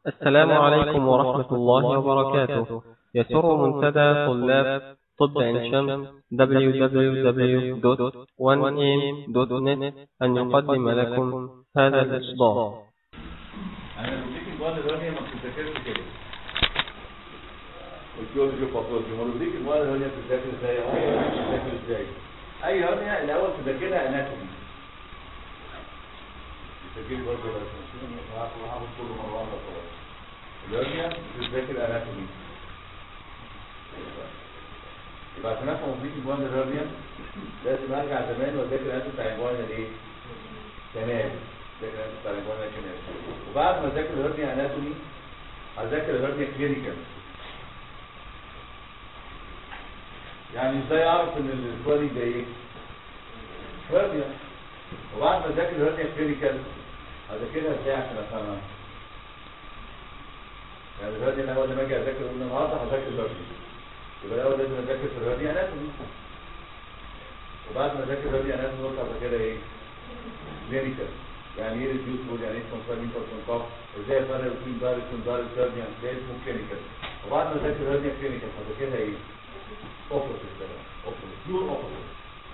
السلام عليكم ورحمة الله وبركاته يسر منتدى طلاب طب عين شمس www.1am.net أن يقدم لكم هذا الإصدار انا لو ديك المواد الهونية ما بتذاكرش كده الجيولوجي وباثولوجي ما لو ديك المواد الهونية بتذاكر ازاي اهو بتذاكر ازاي اي هونية الاول تذاكرها اناتومي تذاكري برضه ولا هاخد كله مرة واحدة خلاص الهونية بتذاكر اناتومي يبقى عشان افهم مفيش المواد الهونية لازم ارجع زمان واذاكر الاناتومي بتاع المواد الايه؟ كنال ذاكر الاناتومي بتاع المواد كنال وبعد ما اذاكر الهرنيا اناتومي هذاكر الهرنيا كلينيكال يعني ازاي اعرف ان الكوالي ده ايه هرنيا وبعد ما اذاكر الهرنيا كلينيكال هذاكرها ازاي عشان افهمها يعني الهرنيا انا اول لما اجي اذاكر قلنا النهارده هذاكر الهرنيا يبقى الاول لازم اذاكر في الهرنيا اناتومي وبعد ما اذاكر الهرنيا اناتومي قلت هذاكرها ايه كلينيكال يعني ايه ريديوس مود يعني ايه كونفيرمينج اور كونكاف ازاي افرق بين دايركت ودايركت سيرجن ده اسمه كلينيكال وبعد ما اذاكر هرنيا كلينيكال هذاكرها ايه اوبوزيت كده اوبوزيت بيور اوبوزيت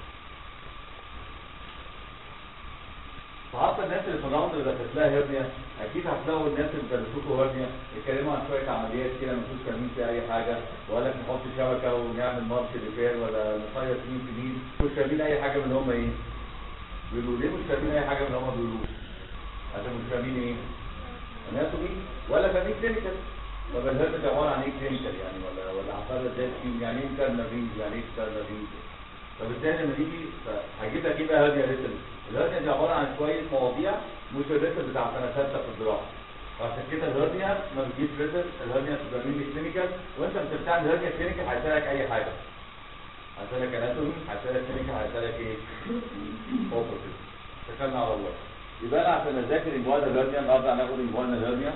فحتى الناس اللي في الراوند اللي دخلت لها هرنيا اكيد هتلاقوا الناس اللي درسوكوا هرنيا يتكلموا عن شويه عمليات كده ما فيش فاهمين فيها اي حاجه وقال لك نحط شبكه ونعمل مارش ريبير ولا نخيط مين في مين مش فاهمين اي حاجه من اللي هم ايه بيقولوا ليه مش فاهمين اي حاجه من اللي هم بيقولوه عشان مش فاهمين ايه اناتومي ولا فاهمين كلينيكال طب الهرم ده عباره عن ايه كلينيكال يعني ولا ولا عصاره ازاي تكون يعني ايه كارنا رينج يعني ايه كارنا رينج طب ازاي لما نيجي هجيب لك ايه بقى هرنيا ريتل الهرنيا دي عباره عن شويه مواضيع مش الريتل بتاع سنه ثالثه في الجراحه فعشان كده الهرنيا ما بتجيش ريتل الهرنيا بتبقى مين كلينيكال وانت بتبتعد الهرنيا كلينيكال هيسالك اي حاجه هيسالك اناتومي هيسالك كلينيكال هيسالك ايه اوبوزيت اتكلنا على الله يبقى انا عشان اذاكر المواد الهرنيا النهارده هناخد المواد الهرنيا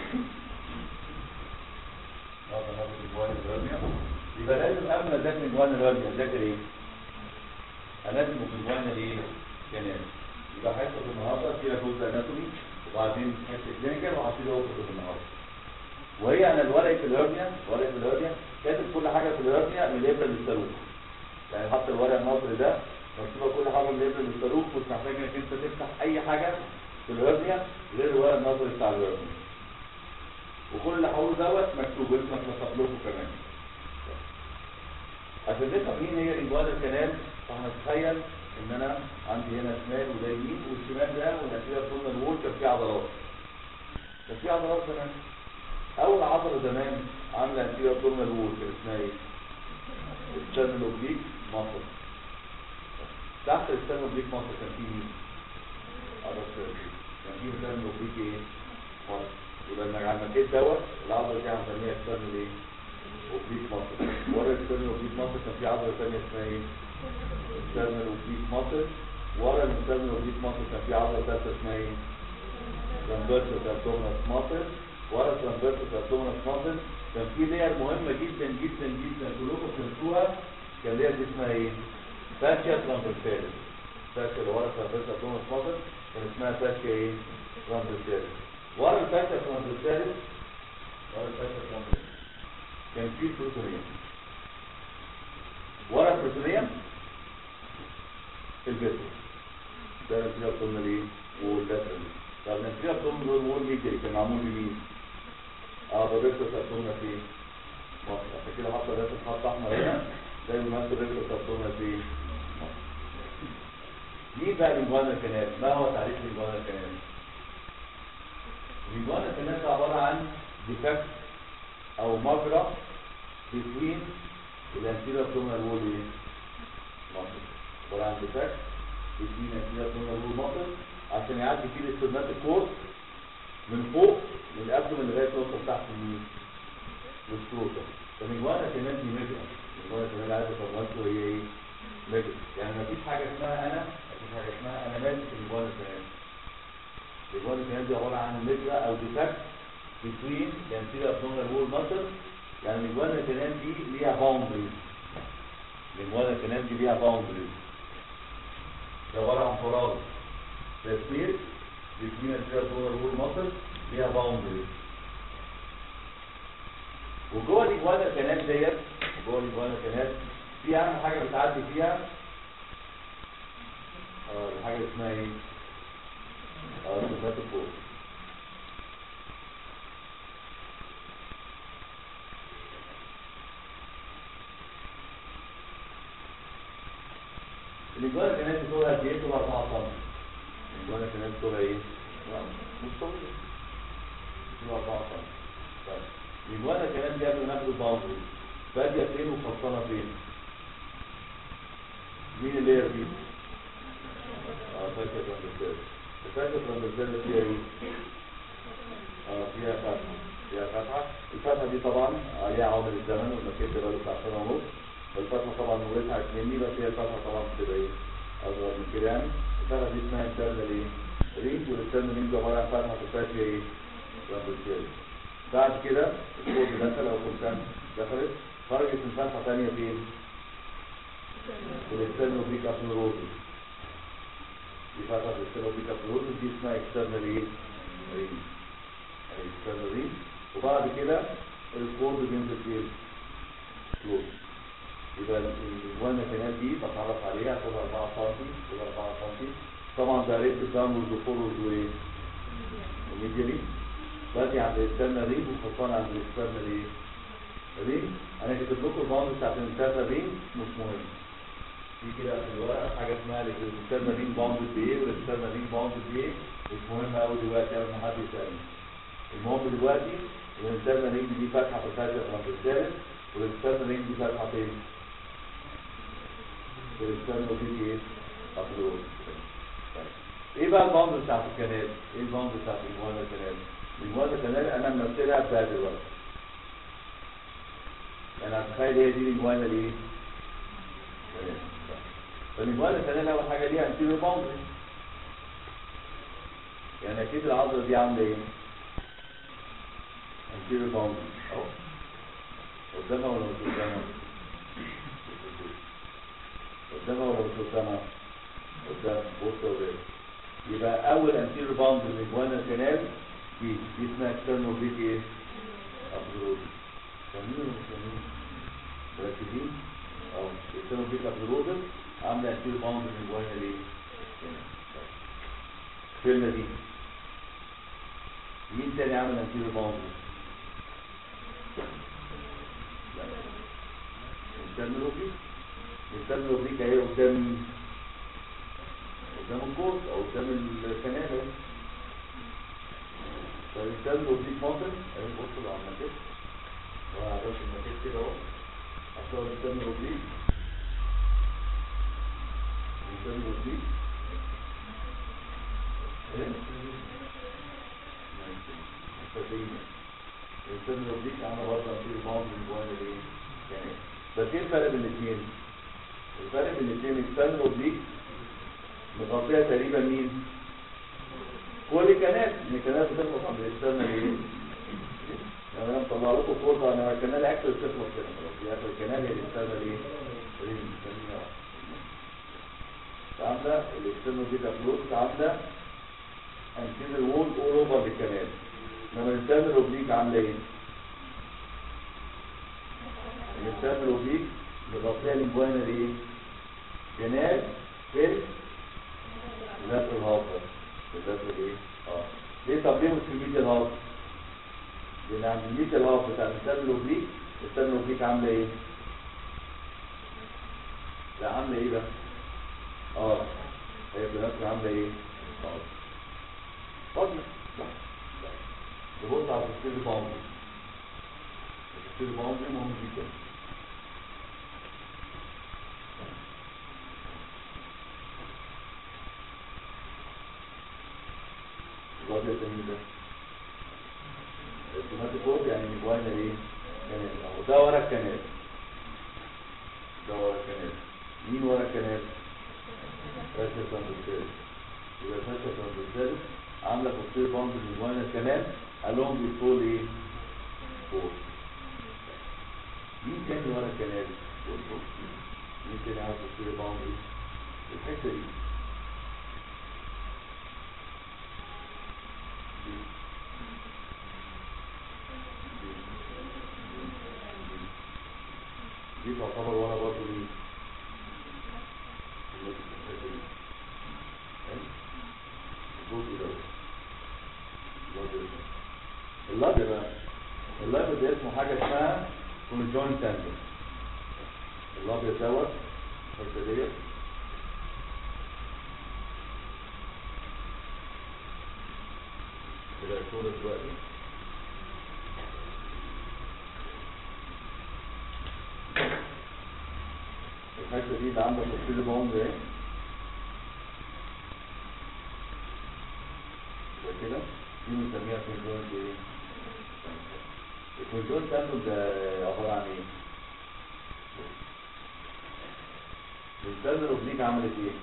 النهارده هناخد المواد الهرنيا يبقى لازم قبل ما اذاكر المواد الهرنيا اذاكر ايه؟ اناتومي في المواد ايه؟ كنال يبقى حصه النهارده فيها جزء اناتومي وبعدين حصه كلينيكال وهشيل اوبوزيت النهارده وهي انا الورقه في الهرنيا ورقه في الهرنيا كاتب كل حاجه في الهرنيا من الابره للصاروخ يعني حتى الورق النظري ده مكتوبه كل حاجه من الابره للصاروخ مش محتاج انك انت تفتح اي حاجه في الهرنيا غير الورق النظري بتاع الهرنيا وكل اللي هقوله دوت مكتوب اسمك نصب لكم كمان عشان نفهم مين هي انجوال الكنال فهنتخيل ان انا عندي هنا شمال وده يمين والشمال ده والنتيجه طول الوول كان فيه عضلات كان فيه عضلات زمان اول عضله زمان عامله نتيجه طول الوول كان اسمها ايه؟ السترن اوبليك مصر تحت السترن اوبليك مصر كان فيه مين؟ عضله كان فيه سترن اوبليك ايه؟ مصر يبقى لما عملت دوت العضله دي هنسميها سترن ايه؟ اوبليك مصر ورا السترن اوبليك مصر كان في عضله ثانيه اسمها ايه؟ سترن اوبليك مصر ورا السترن اوبليك مصر كان في عضله ثالثه اسمها ايه؟ ترانفيرسال ابدومينال مصر ورا الترانفيرسال ابدومينال مصر كان في لير مهمه جدا جدا جدا كلكم فهمتوها كان لير دي اسمها ايه؟ فاشيا ترانفيرساليس فاشيا اللي ورا الترانفيرسال ابدومينال مصر كان اسمها فاشيا ايه؟ ترانفيرساليس ورا الفاشيا ترانفيرساليس ورا الفاشيا ترانفيرساليس كان في بروتونيوم ورا البروتونيوم الفيتر ده نتيجه قلنا ليه؟ واللاترال طب نتيجه قلنا وول ميديا كان معمول بمين؟ اه بريكتوس ابدومنا فين؟ مصر عشان كده حاطه راسم خط احمر هنا ده بيمثل ريكتوس ابدومنا فين؟ مصر مين بقى الانجوانا كانال؟ ما هو تعريف الانجوانا كانال؟ الانجوانا كانال ده عباره عن ديفكت او مجرى بين الانتيريور ابدومينال وول ايه؟ مصر عباره عن ديفكت بين الانتيريور ابدومينال وول مصر عشان يعدي فيه الاسترناتيك كورس من فوق من الابدومين لغايه توصل تحت المين للسكروتم فالمجوانا كمان دي ميجرا المجوانا كمان عايزه تفضل هي ايه ميجرا يعني مفيش حاجه اسمها انا مفيش حاجه اسمها انا مالي في المجوانا كمان المجوانا كمان دي عباره عن ميجرا او ديفكت بتوين الانتيريور ابدومينال وول ماسل يعني المجوانا كمان دي ليها باوندريز المجوانا كمان دي ليها باوندريز ده عباره عن فراغ تسمير between anterior abdominal wall muscle ليها boundaries وجوه الاجوانا كانال ديت جوه الاجوانا كانال في اهم حاجه بتعدي فيها اه الحاجه اللي اسمها ايه؟ اه صفات الفوق الاجوانا كانال بتقولها قد ايه؟ بتقولها 4 سم الاجوانا كانال بتقولها ايه؟ لا مش طويله بتقولها 4 سم طيب الاجوانا كانال دي قبل ما ناخد الباوندري باديه فين وخلصانه فين؟ مين اللي هي دي؟ اه فاكر ترانزستور فاكر ترانزستور اللي فيها ايه؟ اه فيها فتحة فيها فتحة الفتحة دي طبعا عليها عوامل الزمن والمكان ده بقاله بتاع سنة ونص الفتحة طبعا وسعت مني بس هي الفتحة طبعا بتبقى ايه؟ أصغر من كده يعني الفتحة دي اسمها انترنال ايه؟ رينج والانترنال رينج عبارة عن فتحة تخش فيها ايه؟ ترانزستور بعد كده الكود دخل او كونتان دخلت خرجت من فتحة ثانية فين؟ في الاكسترنال بيك ابنوروزس دي فتحة الاكسترنال بيك ابنوروزس دي اسمها اكسترنال ايه؟ رينج اكسترنال رينج وبعد كده الكود بينزل فين؟ كلوز يبقى الجوانا كانال دي بتعرف عليها كل 4 سم كل 4 سم طبعا ده ريت الداونورد وفورورد وايه؟ وميديالي بادي عند الاكسترنال رينج وخلصان عند الاكسترنال ايه؟ رينج انا كاتب لكم الباوند بتاعت الاكسترنال رينج مش مهم في كده في الورقه حاجه اسمها الاكسترنال رينج باوند بايه والاكسترنال رينج باوند بايه مش مهم قوي دلوقتي قبل ما حد يسالني المهم دلوقتي الاكسترنال رينج دي فتحه في الفاتحه الرمز الثالث والاكسترنال رينج دي فتحه فين؟ في الاكسترنال رينج ايه؟ ابلود ايه بقى الباوند بتاعت الكنال؟ ايه الباوند بتاعت الموانا كنال؟ الموانا كنال انا ممثلها بتاع دلوقتي انا اتخيل هي دي الموانا الايه؟ فالموانا كنال اول حاجه ليها انتيريور باوندري يعني اكيد العضله دي عامله ايه؟ انتيريور باوندري اهو قدامها ولا مش قدامها؟ قدامها ولا مش قدامها؟ قدام بص يا ولاد يبقى اول انتيريور باوندري من جوانا الكنال دي دي اسمها اكسترنال بيك ايه؟ ابزرود فاهمين ولا مش فاهمين؟ مركزين؟ اهو اكسترنال بيك ابزرود عامله انتيريور باوندري من جوانا ليه؟ الكلمه دي مين تاني عمل انتيريور باوندري؟ الانترنال اوبليك الانترنال اوبليك اهي قدام مين؟ قدام الكورس او قدام الكنال اهي فالانترنال اوبليك ماسل اهي بصوا على المكت وعلى راس المكت كده اهو هتلاقوا الانترنال اوبليك الانترنال اوبليك ايه؟ الانترنال اوبليك عامله برضه في باوند من جوه الايه؟ يعني بس ايه الفرق بين الاثنين؟ الفرق بين الاثنين الانترنال اوبليك مغطيه تقريبا مين؟ كل الكنال ان الكنال بتخلص عند الاكسترنال ايه؟ يعني انا مطلع لكم فوطه انا الكنال اكتر بتخلص كده خلاص في اخر الكنال هي الاكسترنال ايه؟ رينج بنسميها عامله الاكسترنال بيتا فلوس عامله انتيريور وول اول اوفر الكنال انما الانترنال اوبليك عامله ايه؟ الانترنال اوبليك مغطيه الانجوانا ايه؟ كنال في اللاترال هافر اللاترال ايه؟ اه ليه طب ليه مش في الميديال هاف؟ لان عند الميديال هاف بتاع الانترنال اوبليك الانترنال اوبليك عامله ايه؟ لا عامله ايه بقى؟ اه هي بنفسها عامله ايه؟ اه فاضيه نبص على التفسير الباوندري التفسير الباوندري مهم جدا الوضع الجميل ده السوماتيكوب يعني من جوانا ايه؟ كنال اهو ده ورا الكنال ده ورا الكنال مين ورا الكنال؟ راسل ترانزستيرس يبقى راسل ترانزستيرس عامله تفسير باوندري من جوانا الكنال along with full ايه؟ فور مين تاني ورا الكنال؟ مين تاني عارف تفسير باوندري؟ الحته دي دي تعتبر ورا برضه مين؟ الحتة دي. حلو؟ الجزء ده الأبيض ده. الأبيض بقى الأبيض ده اسمه حاجة اسمها كونجوين تاندم الأبيض دوت الحتة ديت كده الصورة دلوقتي الحتة دي اللي عندك تفصيل بوند اهي زي كده دي بنسميها كونجوينت ايه؟ الكونجوينت تاندم ده عبارة عن ايه؟ الانترنال اوبليك عملت ايه؟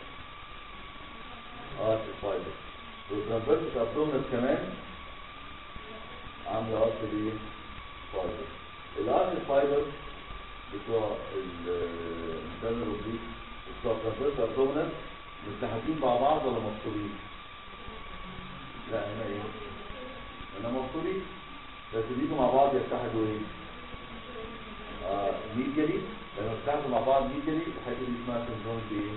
ارت فايبر والترانسفيرس ابدومينال كمان عامله ارت دي فايبر الارت فايبر بتوع الانترنال اوبليك بتوع الترانسفيرس ابدومينال متحدين مع بعض ولا مفصولين؟ لا هنا ايه؟ هنا مفصولين بس بيجوا مع بعض يتحدوا ايه؟ آه ميديالي لما بتتحدوا مع بعض ميديالي الحته دي اسمها كونجوينت ايه؟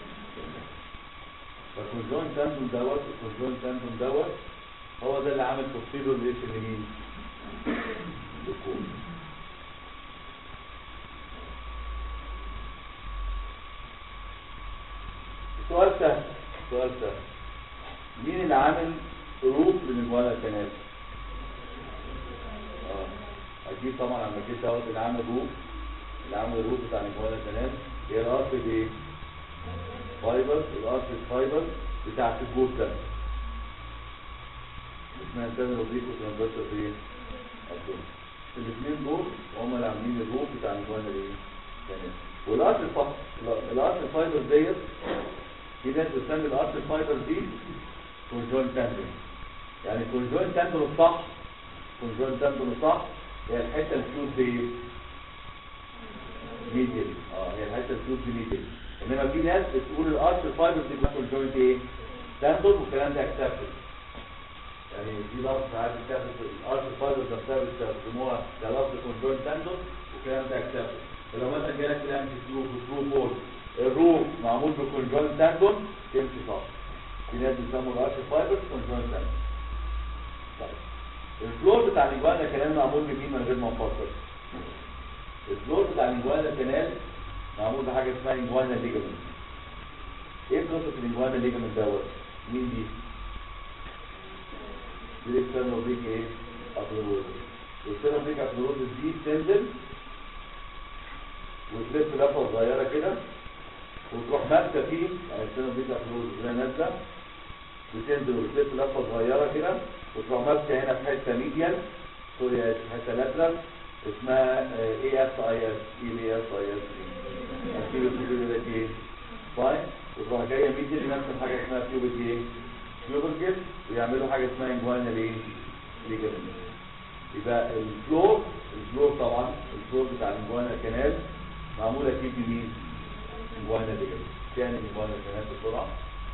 فالكونجوينت تاندوم دوت الكونجوينت تاندوم دوت هو ده اللي عامل تفصيله ليش اليمين الكون سؤال سهل سؤال سهل مين اللي عامل روف للمجوانا كانال اه اكيد طبعا لما جيت دوت اللي عامل روف اللي عامل الروف بتاع المجوانا كانال هي الارض بايه فايبر الارض فايبر بتاعت الجوز ده اسمها انترنال اوبليك وترانزستور ايه أبدون. الاثنين دول هم اللي عاملين الروف بتاع المجوانا ايه كانال والارض الفايبر الارض الفايبر ديت في ناس بتسمي الارض الفايبر دي كونجوين تاندون يعني كونجوين تاندون الصح كونجوين تاندون الصح هي الحته الفيوز دي ميديال اه هي الحته الفيوز دي ميديال انما في ناس بتقول الارت فايبر دي كونجوين ايه تاندون والكلام ده اكسبتد يعني في لفظ ساعات بتاخد الارت فايبر نفسها بيستخدموها كلفظ كونجوين تاندون والكلام ده اكسبتد فلو مثلا جالك كلام في ترو في ترو فول الروف معمول بكونجوين تاندون تمشي صح في ناس بيسموا الارش فايبر كونجوين تاندون طيب الفلور بتاع الانجوانا كانال معمول بمين من غير ما نفكر الفلور بتاع الانجوانا كانال معمول بحاجه اسمها انجوانا ليجامنت ايه قصه الانجوانا ليجامنت دوت مين دي دي الاكسترنال بريك ايه ابلوروزس الاكسترنال بريك ابلوروزس دي بتنزل وتلف لفه صغيره كده وتروح ماسكه فيه يعني الاكسترنال بريك ابلوروزس زي نازله بتنزل وتلف لفه صغيره كده وتروح ماسكه هنا في حته ميديال سوري في حته لاترال اسمها اي اس اي اس اي اس اي اس اكيد بتقول لك ايه فاين وتروح جايه ميديال نفس الحاجه اسمها كيوبيك ايه كيوبيك ويعملوا حاجه اسمها انجوانا ليه ليجامنت يبقى الفلور الفلور طبعا الفلور بتاع الانجوانا كانال معموله اكيد بمين انجوانا ليجامنت يعني انجوانا كانال بسرعه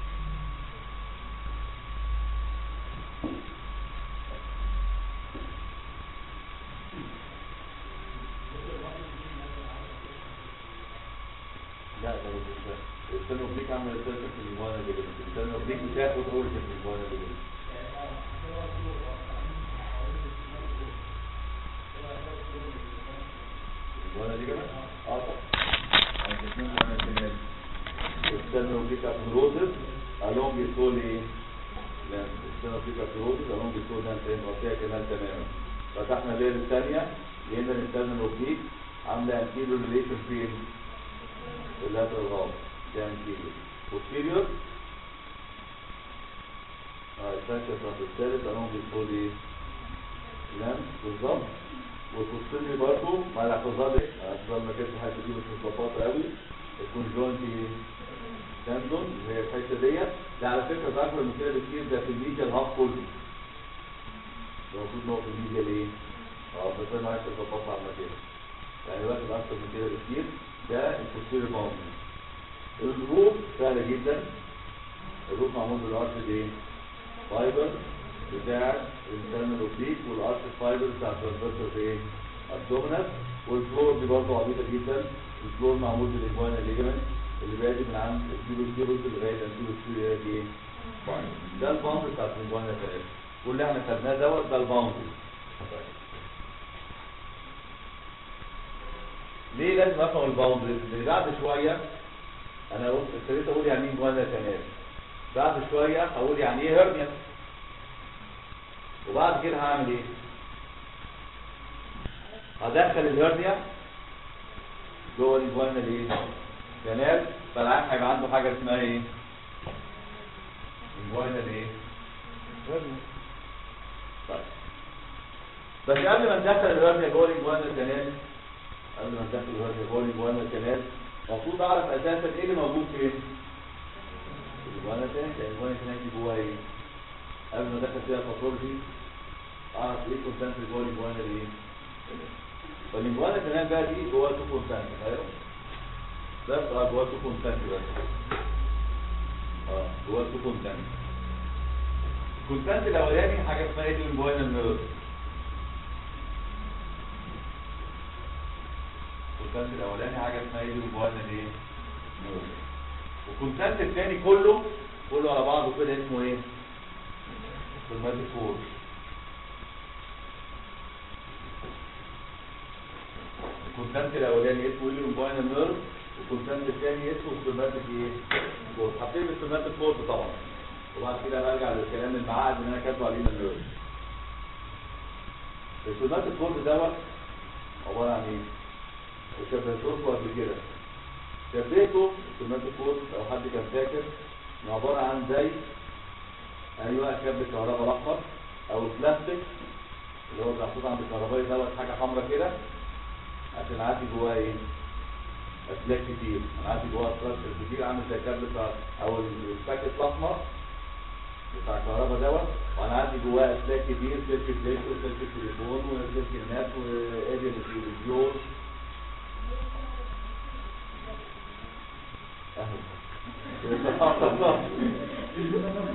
لا ده مش ده السنة اوبليك عمل اساسا في الموانا دي السنة اوبليك بتاخد اوريجن في الموانا دي الموانا دي كمان؟ اه طبعا يعني الاثنين موانا كمان السنة اوبليك ابنوروزس along the soul ايه؟ لا السنة اوبليك ابنوروزس along the soul ده انت مغطيها كمان تماما فتحنا الليل الثانية لقينا الانترنال اوبليك عاملة انتيريور ريليشن فين؟ اللاترال هاف ده anterior posterior اه الفاكتور بتاعت الثالث along the body لام بالظبط والبوستيريور برضه مع الاعتذار الاعتذار ما كانش حاجه دي مش مظبطه قوي الكونجوينتي تندون اللي هي الحته ديت ده على فكره ده اكبر من كده بكتير ده في الميديا الهاف كله ده المفروض ان هو في الميديا ليه؟ اه بس انا عايز اظبطها على المكان يعني واخد اكتر من كده بكتير ده البوستيريور باوند الروف سهلة جدا الروف معمول بالارش دي فايبر بتاع الانترنال اوبليك والارش فايبر بتاع الترانسفيرسال ايه ابدومينال والفلور دي برضه عبيطه جدا الفلور معمول بالانجوانا ليجمنت اللي بادي من عند الكيلو كيلوز لغايه الكيلو كيلو دي ده الباوند بتاع الانجوانا ثلاثه واللي احنا خدناه دوت ده الباوند ليه لازم افهم الباوند لان بعد شويه انا قلت ابتديت اقول يعني ايه انجوانا كانال بعد شويه هقول يعني ايه هرنيا وبعد كده هعمل ايه هدخل الهرنيا جوه الانجوانا الايه كانال فالعيان هيبقى عنده حاجه اسمها ايه انجوانا الايه هرنيا طيب بس قبل ما ندخل الهرنيا جوه الانجوانا الكانال قبل ما ندخل الهرنيا جوه الانجوانا الكانال المفروض اعرف اساسا ايه اللي موجود فين الانجوانا الكانال الانجوانا الكانال دي جواها ايه قبل ما ادخل فيها باثولوجي اعرف ايه كونسنت جوه الانجوانا الايه فالانجوانا الكانال بقى دي جواها تو كونسنت ايوه بس اه جواه تو كونسنت بس اه جواه تو كونسنت الكونسنت الاولاني حاجه اسمها ايه الانجوانا النيرف الكونسنت الاولاني حاجه اسمها ايه الانجوانا الايه نيرف والكونسنت الثاني كله كله على بعضه كده اسمه ايه سوماتيك فورس الكونسنت الاولاني اسمه ايه الانجوانا نيرف والكونسنت الثاني اسمه سوماتيك ايه فورس حاطين السوماتيك فورس طبعا وبعد كده برجع للكلام المعقد اللي انا كاتبه عليه النيرف السوماتيك فورس دوت عباره عن ايه وشبهته لكم قبل كده شبهته السوماتيك فورس لو حد كان فاكر انه عباره عن زي ايوه كابل الكهرباء الاحمر او البلاستيك اللي هو محطوط عند الكهربائي دوت حاجه حمراء كده عشان اعدي جواه ايه اسلاك كتير انا عندي جواه اسلاك كتير عامل زي الكابل بتاع او الباكت الاحمر بتاع الكهرباء دوت وانا عندي جواه اسلاك كتير سلك فليش وسلك التليفون وسلك النت وادي التلفزيون اهو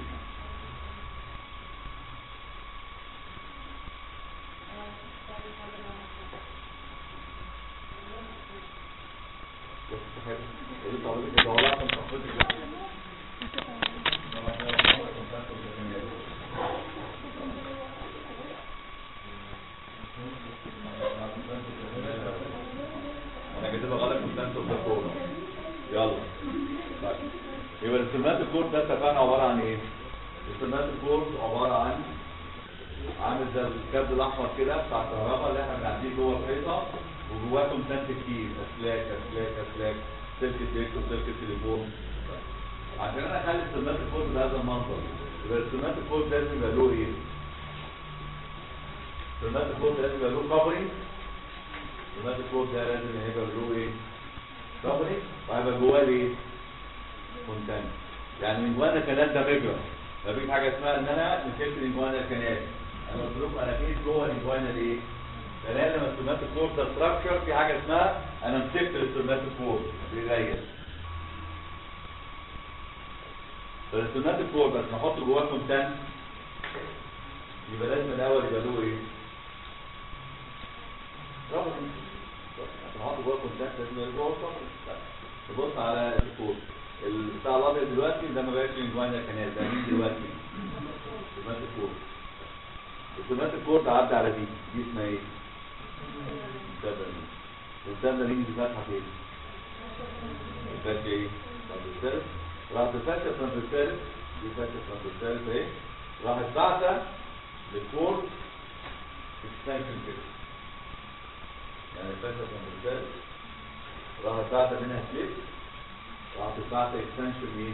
انا كاتبها غلط كنت انت وكورونا يلا طيب يبقى السمات الكورد ده اتفقنا عباره عن ايه السمات الكورد عباره عن عامل زي الكابل الاحمر كده بتاع الكهرباء اللي احنا بنعديه جوه الحيطه وجواه كونتنت كتير اسلاك اسلاك اسلاك سلك التليك وسلك التليفون عشان انا اخلي السمات الكورد بهذا المنظر يبقى السمات الكورد لازم يبقى له ايه؟ السمات الكورد لازم يبقى له كفرنج السمات الكورد ده لازم يبقى له ايه؟ كفرنج وهيبقى جواه ايه؟ كونتنت يعني من جوانا كانال ده ريجولار مفيش حاجه اسمها ان انا مسكت الانجوانا الكنال انا قلت لكم انا فين جوه الانجوانا الايه؟ كنال لما السمات الكورد ده ستراكشر في حاجه اسمها انا مسكت السمات الكورد بيغير فالسمات الكورد بس نحط جواه كونتنت يبقى لازم الاول يبقى له ايه؟ رابط عشان احط جواه كونتنت لازم يبقى جوه رابط تبص على الكورد البتاع الابيض دلوقتي ده ما بقاش انجوانا كانال ده مين دلوقتي؟ سمات الكورد السمات الكورد عدى على دي دي اسمها ايه؟ مسدة مين والمسدة مين دي فاتحة فين؟ الفاتحة ايه؟ ترانزستيرس راحت الفاتحة ترانزستيرس دي فاتحة ترانزستيرس اهي راحت بعتها للكورد اكستنشن كده يعني الفاتحة ترانزستيرس راحت بعتها منها سليب راحت بعت اكستنشن ايه؟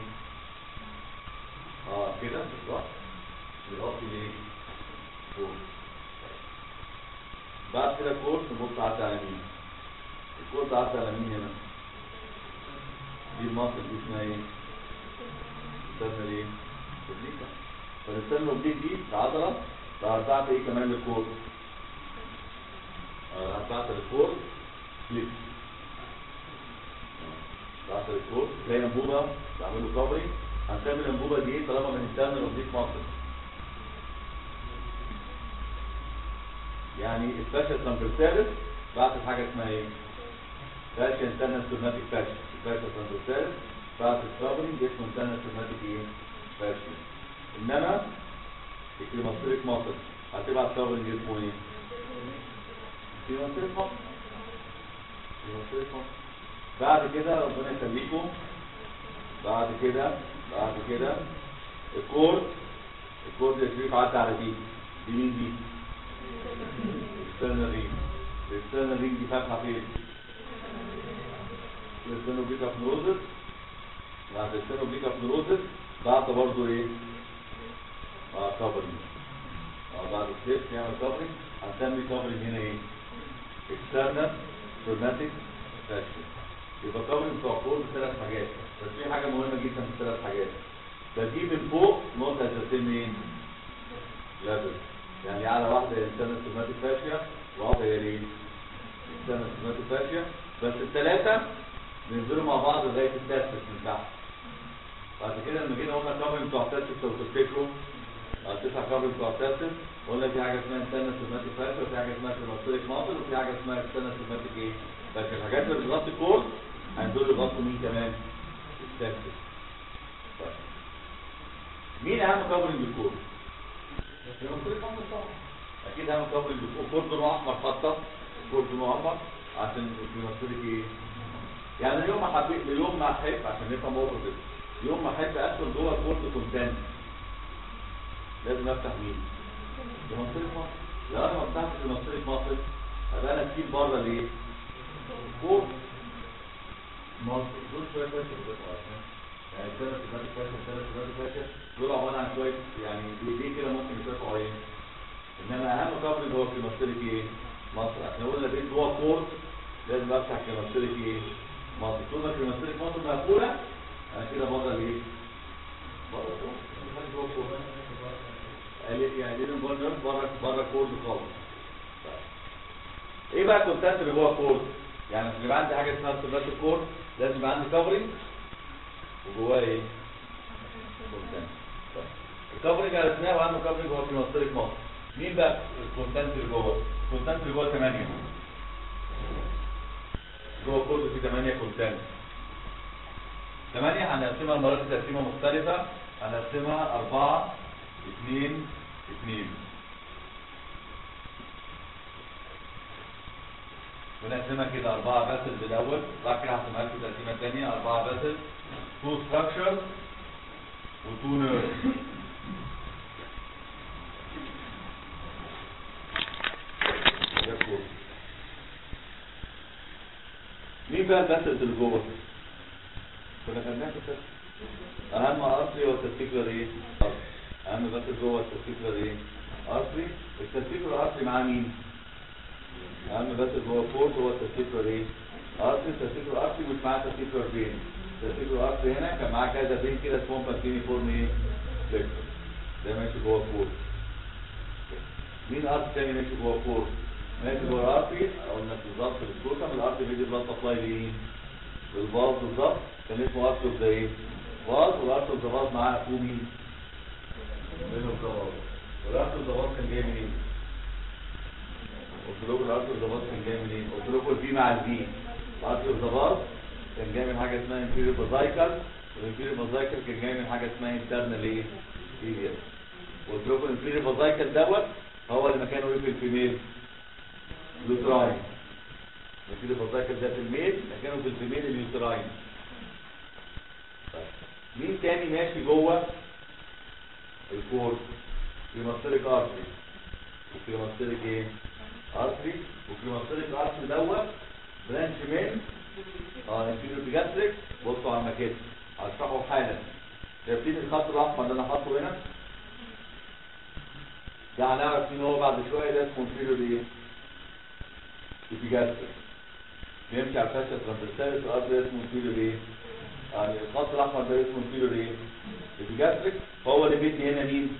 اه كده بالظبط بيغطي الايه؟ كورد بعد كده كورد نبص عدى على مين؟ الكورد عدى على مين هنا؟ دي المنطقة دي اسمها ايه؟ استنى ايه؟ اوبليكا فنستنى الاوبليك دي العضلة راح بعت ايه كمان للكورد؟ اه راح بعت للكورد سليب بعت للكورد زي انبوبة بعمل له كفرنج هنسمي الانبوبة دي ايه طالما بنستنى الاوبليك مصر يعني الفاشل ترانسفيرسالس بعت حاجه اسمها ايه فاشل انترنال سوماتيك فاشل الفاشل ترانسفيرسالس بعت الكفرنج اسمه انترنال سوماتيك ايه فاشل انما الكريماتوريك ماسل هتبعت كفرنج اسمه ايه الكريماتوريك ماسل الكريماتوريك ماسل بعد كده ربنا يخليكم بعد كده بعد كده الكورد الكورد يا شريف عدى على دي دي مين دي؟ الاكسترنال رينج الاكسترنال رينج دي فاتحه فين؟ الاكسترنال بيك اب نوروزس بعد الاكسترنال بيك اب نوروزس بعد برضه ايه؟ اه كفرنج اه بعد السيف يعمل كفرنج هنسمي كفرنج هنا ايه؟ اكسترنال سوماتيك فاشل يبقى كفرنج بتوع كورد ثلاث حاجات بس في حاجه مهمه جدا في الثلاث حاجات بجيب من فوق نقطه هترسم مين؟ لابل يعني على واحده هي السنه سوماتيك فاشيا وواحده هي ايه؟ السنه سوماتيك فاشيا بس الثلاثه بينزلوا مع بعض لغايه التاسس من تحت بعد كده لما جينا قلنا كفرنج بتوع التاسس لو تفتكروا التسع كفرنج بتوع التاسس قلنا في حاجه اسمها السنه سوماتيك فاشيا وفي حاجه اسمها كريماتوريك ماسل وفي حاجه اسمها السنه سوماتيك ايه؟ فاشيا الحاجات اللي بتغطي الكورد هينزلوا يغطوا مين كمان؟ التاسس طيب مين اهم كفرنج بالكورد؟ اكيد اهم كفرنج بالكورد كورد لونه احمر خطه كورد لونه احمر عشان بيمثلك ايه؟ يعني اليوم ما حبيت اليوم ما احب عشان نفهم موقف كده يوم ما احب ادخل جوه الكورد كونتنت لازم افتح مين؟ بيمثلك مصر لو انا ما فتحتش بيمثلك مصر ابقى انا كتير بره ليه؟ كورد مصر دول شويه فاشل بس يعني الثلاث سبات الفاشل الثلاث سبات الفاشل دول عباره عن شويه يعني ليه كده ممكن يتفقوا ايه؟ انما اهم كفرنج هو كيماستريك ايه؟ مصر احنا قلنا بيت جوه كورد لازم افتح كيماستريك ايه؟ مصر طول ما كيماستريك مصر مقفوله انا كده بره ايه؟ بره كورد مش جوه كورد قال يعني دي بره بره بره كورد خالص ايه بقى الكونتنت اللي جوه كورد؟ يعني عشان يبقى عندي حاجه اسمها سبات الكورد لازم يبقى عندي كفرنج وجواه ايه؟ كونتنت الكفرنج عرفناه واهم كفرنج هو كيماستريك مصر مين بقى الكونتنت اللي جوه؟ الكونتنت اللي جوه 8 جوه كله في 8 كونتنت 8 هنقسمها المرات دي تقسيمه مختلفه هنقسمها 4 2 2 ونقسمها كده أربعة باسل بالأول بعد كده هقسمها لكم تقسيمة تانية أربعة باسل تو ستراكشر وتو نيرف ده كله. مين بقى الباسلز اللي جوه؟ كنا خدناها في التست. أهم أرتري هو التستيكولار إيه؟ أرتري. أهم باسل جوه التستيكولار إيه؟ أرتري التستيكولار أرتري معاه مين؟ اهم بس جوه فورد هو التستيكولار ايه؟ ارتري التستيكولار ارتري مش معاه تستيكولار فين التستيكولار ارتري هنا كان معاه كذا فين كده اسمهم فاكتيني فورم ايه؟ فليكتور ده ماشي جوه فورد مين ارتري تاني ماشي جوه فورد؟ ماشي جوه ارتري قلنا بالظبط في السكوتم الارتري بيدي بلاد سبلاي لايه؟ للباص بالظبط كان اسمه ارتري اوف ذا ايه؟ باص والارتري اوف ذا باص معاه اخوه مين؟ منه اوف ذا باص والارتري اوف ذا باص كان جاي منين؟ قلت لكم الارض الضباط كان جاي منين؟ قلت لكم البي مع البي الارض الضباط كان جاي من حاجه اسمها انفيريور بازايكال والانفيريور بازايكال كان جاي من حاجه اسمها انترنال ايه؟ سيريال قلت لكم الانفيريور بازايكال دوت هو اللي مكانه ايه في الفيميل؟ لوتراين الانفيريور بازايكال ده في الميل مكانه في الفيميل اليوتراين طيب. مين تاني ماشي جوه الكورس؟ كريماستريك ارتري وكريماستريك ايه؟ ارتري وكريماتوريك ارتري دوت برانش من اه انفيريور بيجاستريك بصوا على المكان هشرحه حالا شايفين الخط الاحمر اللي انا حاطه هنا ده هنعرف مين هو بعد شويه ده اسمه انفيريور ايه؟ بيجاستريك بيمشي على الفاشيا ترانسفيرساليس الارتري ده اسمه انفيريور ايه؟ يعني الخط الاحمر ده اسمه انفيريور ايه؟ بيجاستريك فهو اللي بيدي هنا مين؟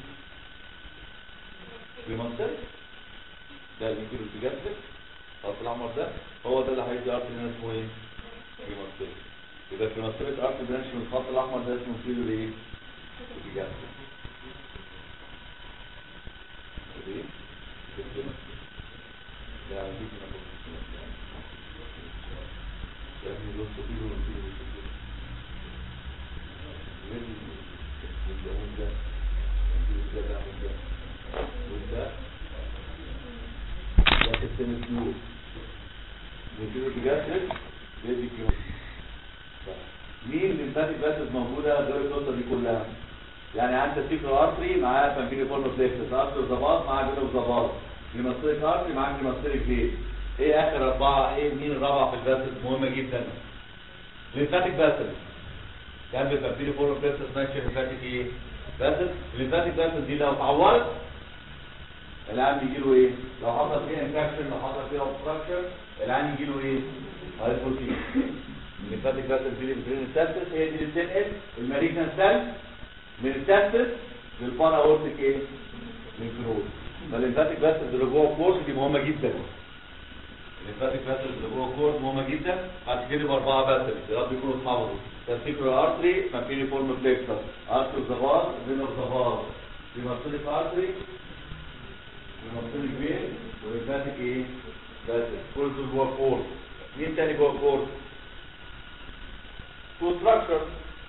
كريماتوريك ده الانفيريور بيجاستريك الخط الاحمر ده هو ده اللي هيدي ارتري هنا اسمه ايه؟ كريماتوريك يبقى كريماتوريك ارتري برانش من الخط الاحمر ده اسمه انفيريور ايه؟ بيجاستريك ايه؟ لا مفيش هنا يا ابني بص فيه وفيه وفيه وده وده وده ده وده وده ده سيستم الفلوس وكده تجسد بيدي كيلو مين الليمفاتيك باسز موجوده غير القصه دي كلها يعني عندك سيكرو ارتري معاه فامبيلي فورم بليكسس ارتر زباط معاه جنوب زباط جيماستريك ارتري معاه جيماستريك فين ايه اخر اربعه ايه مين الرابعه في الباسز مهمه جدا ليمفاتيك باسز جنب فامبيلي فورم بليكسس ماشي ليمفاتيك ايه باسز الليمفاتيك باسز دي لو اتعورت العين بيجي له ايه لو حصل فيها انفكشن لو حصل فيها اوبستراكشن العين يجي له ايه هايبوتيك الليمفاتيك باسل دي البرين السادس هي دي اللي بتنقل الماريجنال سيل من السادس للبارا اورتيك ايه للجروث فالليمفاتيك باسل اللي جوه الكورس دي مهمه جدا الليمفاتيك باسل اللي جوه الكورس مهمه جدا هتجيب اربعه باسل يا رب يكونوا اتحفظوا تسيكرو ارتري فامبيلي فورم بليكسس ارتري زبار فينر زبار ديمارسيليك ارتري ديمارسيليك فين والليمفاتيك ايه باسل كل دول جوه الكورس مين تاني جوه الكورس تو ستراكشر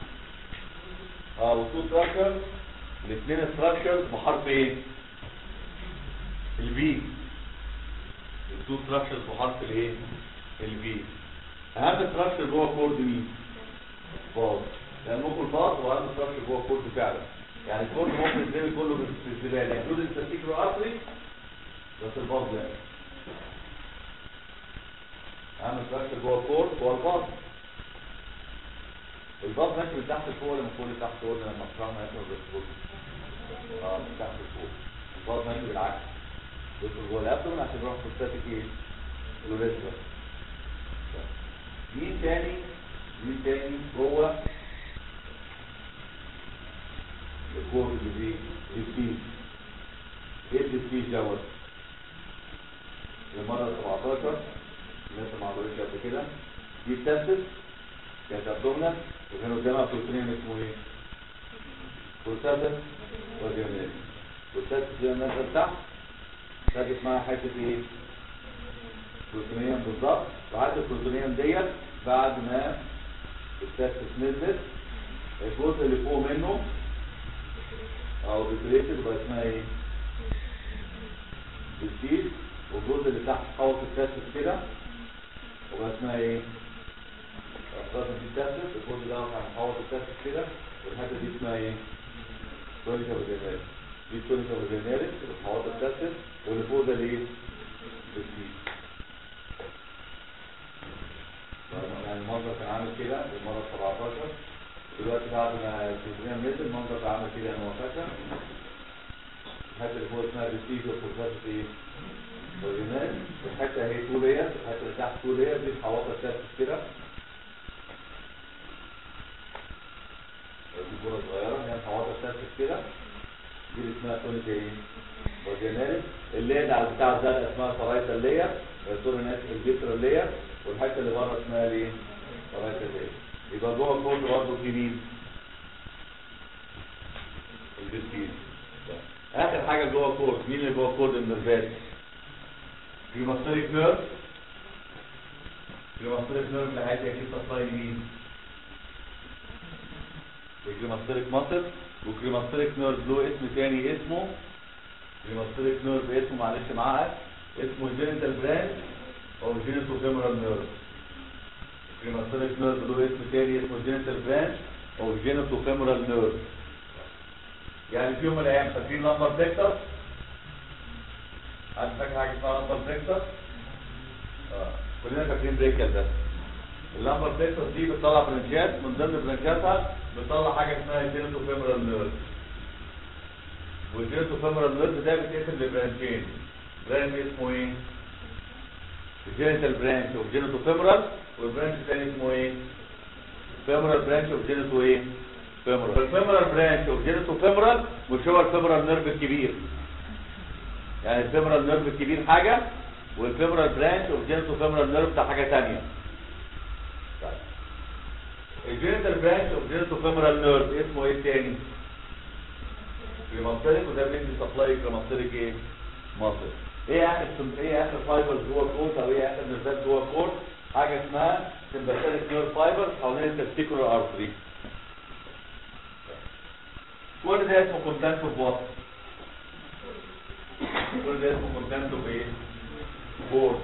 اه وتو ستراكشر الاثنين ستراكشرز بحرف ايه البي التو ستراكشرز بحرف الايه البي اهم ستراكشر جوه الكورد مين باظ لان ممكن باظ واهم ستراكشر جوه الكورد فعلا يعني الكورد ممكن يترمي كله في الزباله يعني دول التستيكرو ارتري بس الباظ لا اهم ستراكشر جوه الكورد هو الباظ الباص ماشي من تحت لفوق ولا من فوق لتحت قلنا لما طلعنا ياكل بالفوق اه من تحت لفوق الباص ماشي بالعكس يدخل جوه الابدومن عشان يروح في الستاتيك ايه؟ الوريثرا مين تاني مين تاني جوه الكور اللي فيه السبيس ايه السبيس دوت المرة 17 لسه ما عملوش قبل كده دي التاسس كانت ابدومنال وكان قدامها بروتين اسمه ايه؟ بروتاتس وجرنال بروتاتس زي ما نزل تحت تحت اسمها حته ايه؟ بروتينيوم بالظبط وعدت البروتينيوم ديت بعد ما التاسس نزلت الجزء اللي فوق منه او بتريتد بقى اسمها ايه؟ بالسيل والجزء اللي تحت حوض التاسس كده وبقى اسمها ايه؟ لازم تتسلسل الكود ده هنحوط التسلسل كده والحته دي اسمها ايه؟ تونيكا فاجيناليس دي تونيكا فاجيناليس بتحوط التسلسل واللي فوق ده الايه؟ السيس يعني المنظر كان عامل كده في المره 17 دلوقتي بعد ما الكوزينيا نزل المنظر كان عامل كده يعني هو فاكر الحته اللي فوق اسمها بالسيس والكوزات ايه؟ فاجيناليس الحته هي تو لير الحته اللي تحت تو لير دي بتحوط التسلسل كده دي كرة صغيرة هي الحواضر تاسس كده دي اللي اسمها تونيك ايه؟ فاجيناليس اللي هي على بتاع الزرق اسمها سرايتا اللير سوري انا اسف البيترا اللير والحته اللي بره اسمها الايه؟ سرايتا اللير يبقى جوه الكورد برضه في مين؟ البيستين اخر حاجه جوه الكورد مين اللي جوه الكورد النرفات؟ جيماستريك نيرف جيماستريك نيرف اللي هيدي اكيد سبلاي مين؟ الجريماستريك ماسل والجريماستريك نيرف له اسم تاني اسمه جريماستريك نيرف اسمه معلش معقد اسمه جينيتال برانش او جينيتو فيمورال نيرف الجريماستريك نيرف له اسم تاني اسمه جينيتال برانش او جينيتو فيمورال نيرف يعني في يوم من الايام فاكرين لمبر فيكتور حد فاكر حاجه اسمها لمبر فيكتور اه كلنا فاكرين بريكل ده اللمبر فيكتور دي بتطلع برانشات من ضمن برانشاتها بتطلع حاجه اسمها جينيتو فيمورال نيرف والجينيتو فيمورال نيرف ده بيتقسم لبرانشين برانش اسمه ايه؟ الجينيتال برانش اوف جينيتو فيمورال والبرانش الثاني اسمه ايه؟ فيمورال برانش اوف جينيتو ايه؟ فيمورال الفيمورال برانش اوف جينيتو فيمورال مش هو الفيمورال نيرف الكبير يعني الفيمورال نيرف الكبير حاجه والفيمورال برانش اوف جينيتو فيمورال نيرف ده حاجه ثانيه الجينيتال برانش اوف جينيتو فيمورال نيرف اسمه ايه تاني؟ كريماتيريك وده بيدي سبلاي كريماتيريك ايه؟ ماسل ايه اخر ايه اخر فايبرز جوه الكورت او ايه اخر نيرفات جوه الكورت حاجه اسمها سمباثيك نيرف فايبرز حوالين التستيكولار ارتري كل ده اسمه كونتنت اوف وات كل ده اسمه كونتنت اوف ايه بورد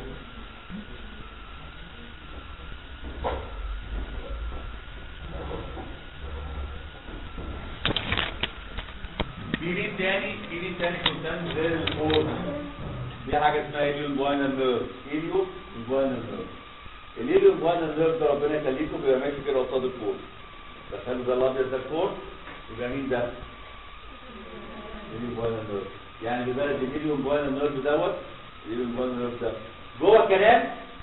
في مين تاني في مين تاني كونتنت غير البورد دي حاجه اسمها اليون بواينال نيرف اليون بواينال نيرف الاليون بواينال نيرف ده ربنا يخليكم بيبقى ماشي كده قصاد الكورد دخلوا ده الابيض ده الكورد يبقى مين ده؟ الاليون بواينال نيرف يعني ببلد الاليون بواينال نيرف دوت الاليون بواينال نيرف ده جوه الكنال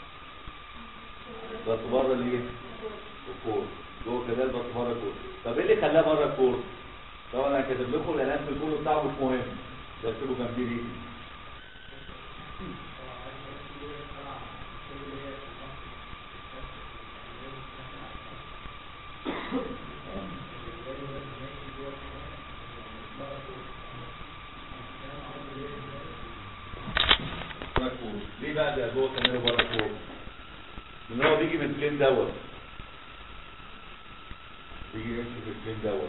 بس بره الايه؟ الكورد جوه الكنال بس بره الكورد طب ايه اللي خلاه بره الكورد؟ طبعا انا كاتب لكم الاعلان في الكورد بتاعه مش مهم ده اكتبوا جنبيه دي مكتوب. ليه بقى ده جوه كمان بره فوق ان هو بيجي من الفلين دوت بيجي يمشي في الفلين دوت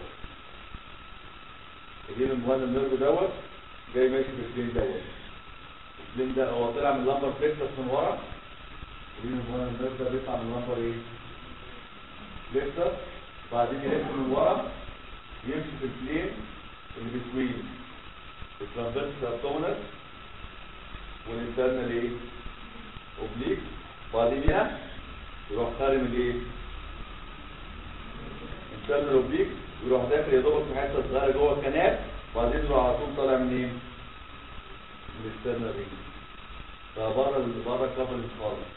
يجي من جوه النيرف دوت جاي ماشي في الفلين دوت الفلين ده هو طلع من اللمبر فليكسس من ورا يجي من جوه النيرف ده بيطلع من اللمبر ايه فليكسس بعدين يلف من ورا يمشي في الفلين اللي بتوين الترانزيت ابدومينال والانترنال ايه اوبليك بعدين يروح خارم الايه انترنال اوبليك ويروح داخل يا دوبك في حته صغيره جوه الكنال وبعدين يروح على طول طالع منين من الاكسترنال رينج فبره ال- بره الكفر خالص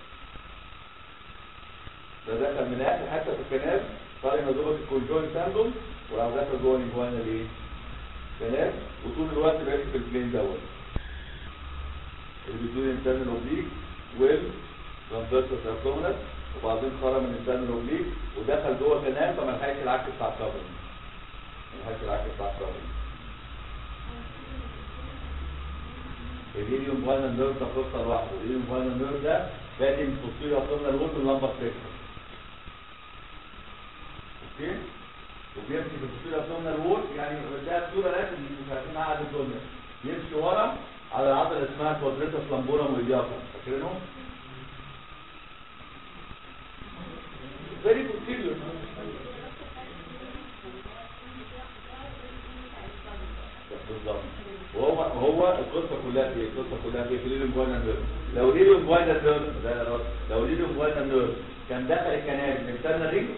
ده دخل من اخر حته في الكنال طالع يا دوبك الكونجوين ساندوم وراح داخل جوه الانجوانا الايه كنال وطول الوقت بقيت في البلين دوت اللي بيدون الانسان الاوبليك ويل ترانسفيرسس ابدومينال وبعدين خرج من الانسان الاوبليك ودخل جوه كنال فما لحقش العكس بتاع الكفر ما لحقش العكس بتاع الكفر الهيليوم فاينال نيرف ده قصه لوحده الهيليوم فاينال نيرف ده بادئ من تصوير ابدومينال وول من لمبر فليكسر اوكي وبيمشي في تصوير ابدومينال وول يعني ده صوره لازم مش عارفين قاعد الدنيا يمشي ورا على عضله اسمها كوادريتس لامبورا ميدياتا فاكرينهم؟ فيري posterior بالظبط وهو هو القصه كلها في القصه كلها في ليليوم بواينا نيرف لو ليليوم بواينا نيرف ده يا راجل لو ليليوم بواينا نيرف كان دخل الكنال من سنه رينج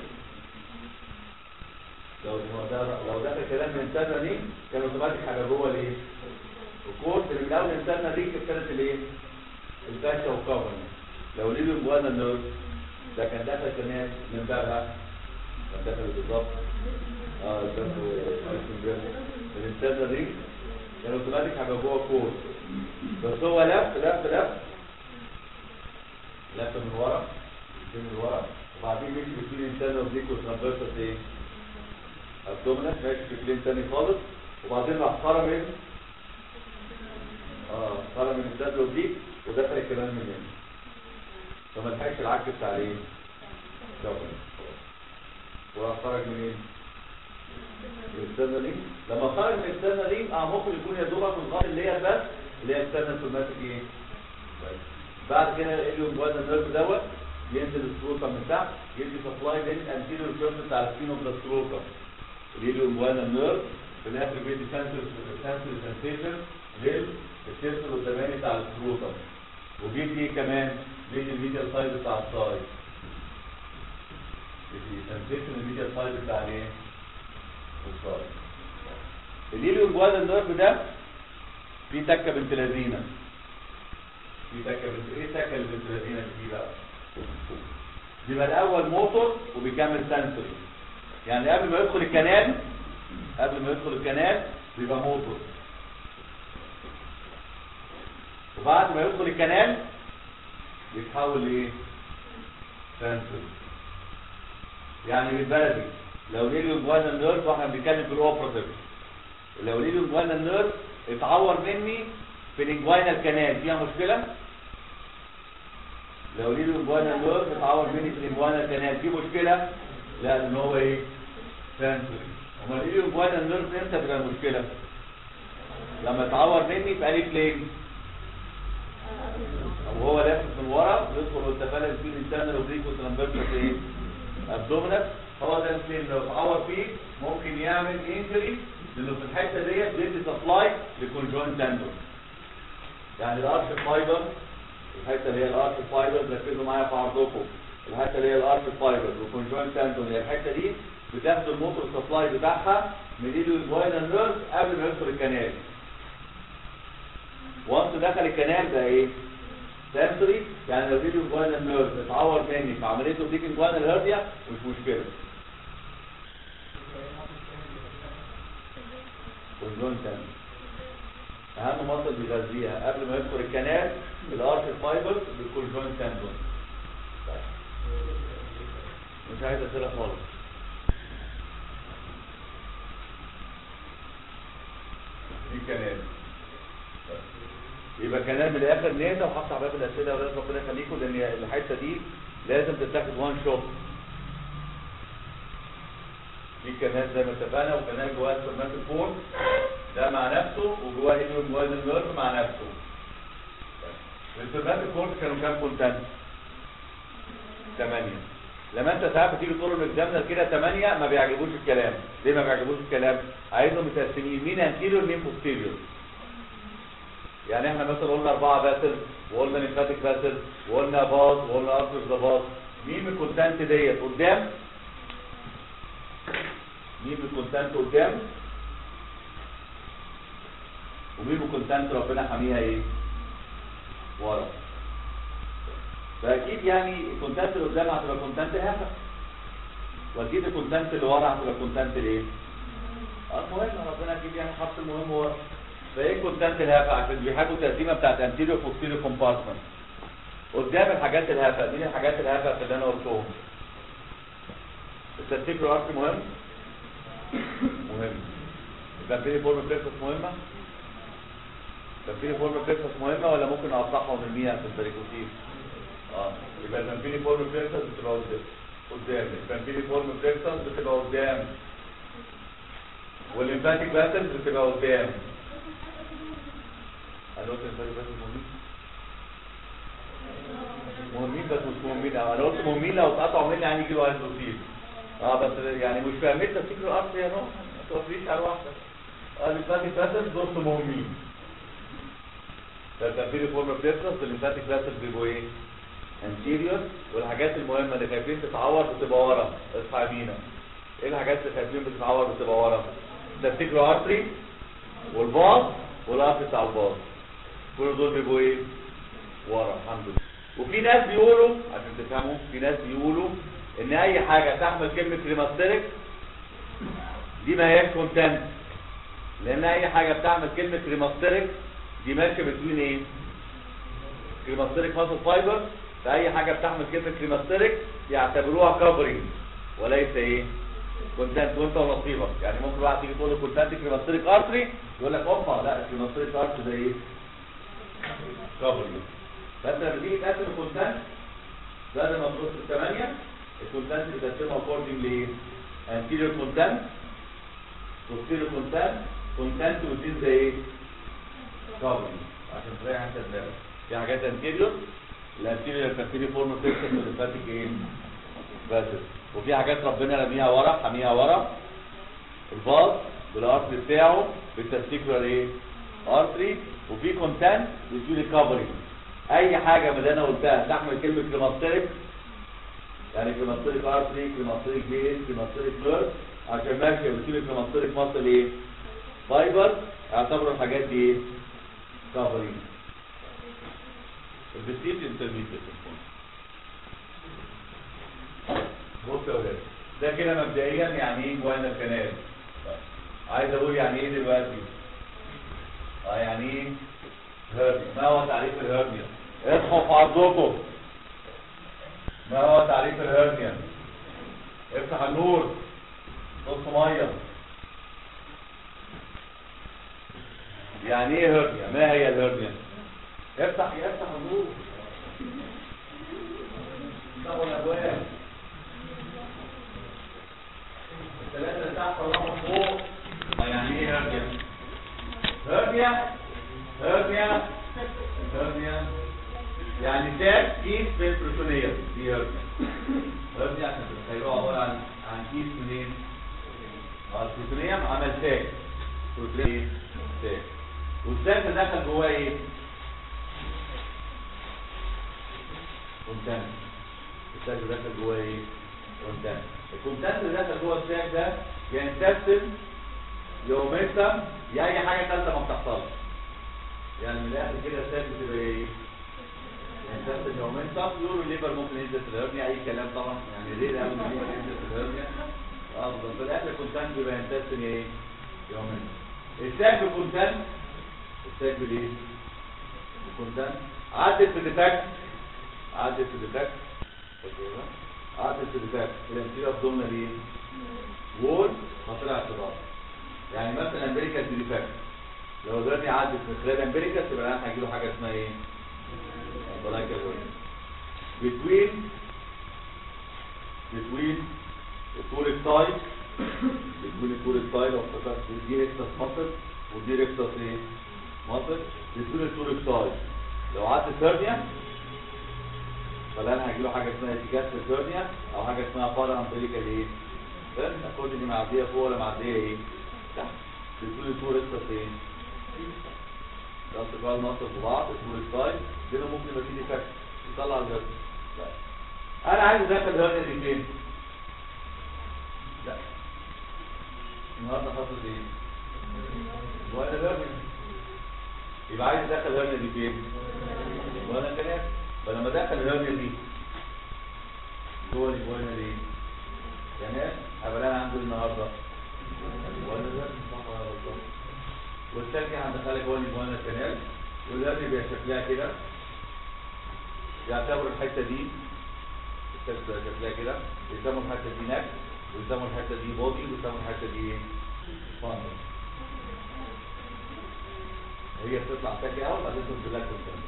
لو لو دخل كلام من سنه رينج كان اوتوماتيك حاجه جوه الايه؟ الكورس اللي من اول انسان دي كانت الايه الفاشا والكفر لو ليه جوانا النيرف ده كان داخل كمان من بابها كان داخل بالظبط اه ده من الانسان دي كان اوتوماتيك هيبقى جوه الكورس بس هو لف لف لف لف من ورا من ورا وبعدين مشي بين الانسان وديك والترانسفيرسس ايه ابدومينال ماشي في بلين تاني خالص وبعدين راح خرج من اه طالع من الدبل دي ودخل الكلام من هنا فما لحقش العكس بتاع الايه؟ دبل وراح خرج منين؟ من السنة لما خرج من السنة دي اه ممكن يكون يا دوبك من الغار اللي هي بس اللي هي السنة السوماتيك ايه؟ بعد كده اليوم جوانا النيرف دوت ينزل السروكا من تحت يدي سبلاي بين الانتيريور سيرفيس بتاع السكين اوف ذا سروكا اليوم جوانا النيرف في الاخر بيدي سنسور سنسور سنسيشن لل السيرفس القداماني بتاع السكروتم وبيدي كمان بيدي الميديال سايد بتاع السايد بيدي سنسيشن الميديال سايد بتاع الايه؟ السايد الهيليوم جواد النيرف ده في تكه بنت لذينه في تكه بنت ايه التكه اللي بنت لذينه دي بقى؟ بيبقى الاول موتور وبيكمل سنسوري يعني قبل ما يدخل الكنال قبل ما يدخل الكنال بيبقى موتور وبعد ما يدخل الكنال يتحول لايه سنسور يعني بالبلدي لو ليليوم جوانا النيرف واحنا بنتكلم في الاوبراتيف لو ليليوم جوانا النيرف اتعور مني في الانجوينال كانال فيها مشكله لو ليه الانجوينال نيرف اتعور مني في الانجوينال كانال في مشكله لا ان هو ايه سنسوري امال ليه الانجوينال نيرف امتى تبقى المشكله لما اتعور مني في الف لين او هو لافف من ورا يدخل والتفالس فيه الانترنال اوبليك والترامبيرتس ايه ابدومينال هو ده الفلين لو اتعور فيه ممكن يعمل انجري لانه في الحته ديت بيدي سبلاي للكونجوين تندون يعني الارش فايبر الحته اللي هي الارش فايبر ركزوا معايا في عرضكم الحته اللي هي الارش فايبر والكونجوين تندون اللي هي الحته دي بتاخد الموتور سبلاي بتاعها من ايده الجوينال نيرف قبل ما يدخل الكنال وانس دخل الكنال ده ايه سنسوري يعني لو فيديو جوينال نيرف اتعور مني في عمليه اوبليك جوينال هيرديا مش مشكله والجوين تاني اهم مصدر بيغذيها قبل ما يدخل الكنال الارش فايبر بالكولجوين تندون مش عايز اسئله خالص دي كنال يبقى كلام من الاخر نهدى وحط على باب الاسئله ولازم ربنا يخليكم لان الحته دي لازم تتاخد وان شوت في كنال زي ما اتفقنا وكنال جواه السرمات فور ده مع نفسه وجواه هيليوم جواه النيرف مع نفسه السرمات فور كانوا كام كونتنت؟ ثمانية لما انت ساعات بتيجي تقول له الاكزامنر كده ثمانية ما بيعجبوش الكلام ليه ما بيعجبوش الكلام؟ عايزهم متقسمين مين انتيريور مين بوستيريور يعني احنا مثلا قلنا اربعة باسل وقلنا ليمفاتيك باسل وقلنا باص وقلنا ارترز ده باص مين من الكونتنت ديت قدام مين من الكونتنت قدام ومين من الكونتنت ربنا حاميها ايه ورا فاكيد يعني الكونتنت اللي قدام هتبقى كونتنت هافه واكيد الكونتنت اللي ورا هتبقى كونتنت الايه المهم ربنا اكيد يعني حط المهم ورا فايه كونتنت الهافه عشان بيحبوا التقسيمه بتاعت انتيريور بوستيريور كومبارتمنت قدام الحاجات الهافه مين الحاجات الهافه اللي انا قلتهم التنسيق ارك مهم مهم الكامبيني فورم بريكسس مهمه الكامبيني فورم بريكسس مهمه ولا ممكن اقطعها ونرميها في البريكوتيف اه يبقى الكامبيني فورم بريكسس بتبقى قدام قدام الكامبيني فورم بريكسس بتبقى قدام والليمفاتيك باسل بتبقى قدام انا قلت الليمفاتيك باسل مهمين مهمين بس مش مهمين أوي. انا قلت مهمين لو اتقطعوا مني يعني يجيبوا هيدروسيل اه بس يعني مش فاهمين تفكير الارض يا نوع ما توفيش على واحده اه الليمفاتيك باسل دول مهمين فالتنفيذ فورم بتفرس الليمفاتيك باسل بيبقوا ايه انتيريور والحاجات المهمه اللي خايفين تتعور بتبقى ورا اصحى بينا ايه الحاجات اللي خايفين بتتعور بتبقى ورا تفتكروا ارتري والباص والارتري بتاع الباص كل دول بيبقوا ايه ورا الحمد لله وفي ناس بيقولوا عشان تفهموا في ناس بيقولوا ان اي حاجه تحمل كلمه كريماستيريك دي ما هياش كونتنت لان اي حاجه بتعمل كلمه كريماستيريك دي ماشيه بتوين ايه كريماستيريك ماسل فايبر فاي حاجه بتحمل كلمه كريماستيريك يعتبروها كفرنج وليس ايه كونتنت وانت ونصيبك يعني ممكن واحد تيجي تقول له كونتنت كريماستيريك ارتري يقول لك اوبا لا الكريماستيريك ارتري ده ايه كفرنج فانت لما تيجي تقسم الكونتنت بدل ما تبص الثمانيه الكونتنت بتقسمها اكوردنج لايه anterior content posterior content content وتين زي ايه كفرنج عشان تريح انت دماغك في حاجات anterior الانتيريور كانتيري فورم فيكسس والليمفاتيك ايه بس وفي حاجات ربنا رميها ورا حاميها ورا الفاز بالارتري بتاعه بالتستيكولار ايه ارتري وفي كونتنت بيجي ريكفري اي حاجه من اللي انا قلتها تحمل كلمه كريماستيريك يعني كريماستيريك ارتري كريماستيريك فين كريماستيريك نيرف عشان ماشيه بتجيب كريماستيريك ماسل ايه فايبر اعتبروا الحاجات دي ايه كفري البستيت انترميديت بص يا ولاد ده كده مبدئيا يعني ايه جوانا الكنال عايز اقول يعني ايه دلوقتي اه يعني ايه هرنيا ما هو تعريف الهرنيا اصحوا في عرضكم ما هو تعريف الهرنيا افتح النور نص ميه يعني ايه هرنيا ما هي الهرنيا افتح افتح النور افتحوا الابواب الثلاثه اللي تحت طلعوا فوق آه، يعني ايه هرنيا هرنيا هرنيا هرنيا يعني تاج كيس في البروتونيه دي هرنيا هرنيا عشان تتخيلوها عباره عن عن كيس منين اه البروتونيوم عمل تاج بروتونيوم تاج والتاج ده دخل جواه ايه كونتان التاج ده دخل جواه ايه كونتان الكونتان اللي دخل جوه التاج ده ينتسب يوميتا يا اي حاجه ثالثه ما بتحصلش يعني من الاخر كده التاج بتبقى ايه ينتسب يوميتا يقولوا الليبر ممكن ينزل في الهرنيا اي كلام طبعا يعني ليه قوي الليبر ينزل في الهرنيا افضل في الاخر كونتان بيبقى ينتسب ايه يوميتا التاج بالكونتان التاج بالايه الكونتان عدت في الديفاكت عدت في الديفاكت عدت في الديفاكت الانتيريور ابدومينال ايه وول خطير اعتبار يعني مثلا امبريكال ديفاكت لو دلوقتي عدت من خلال امبريكال تبقى الان هيجي له حاجه اسمها ايه امبريكال between between التوريك سايد between التوريك سايد او دي ريكتس مصر ودي ريكتس ايه مصر between التوريك سايد لو عدت هرنيا فالان هيجي له حاجه اسمها اتجاه هرنيا او حاجه اسمها بارا امبريكال ايه فاهم الكود دي معديه فوق ولا معديه ايه تحت between التوريك سايد ايه ده ارتفاع المصر في بعض التوريك سايد كده ممكن يبقى فيه ديفكت يطلع الجرد انا عايز ادخل الهرنيا دي فين لا النهارده حصل ايه ولا الهرنيا يبقى عايز ادخل الهرنيا دي فين ولا كلام فلما ادخل الهرنيا دي جوه الجوانا دي كمان هبقى انا عنده النهارده ولا الهرنيا صح ولا غلطان والثاني هندخلها جوه الجوانا الكنال والهرنيا بيبقى شكلها كده يعتبر الحته دي التكسر شكلها كده يسموا الحته دي نك ويسموا الحته دي بودي ويسموا الحته دي فاندر هي بتطلع تاكي اول بعدين تنزل لك قدام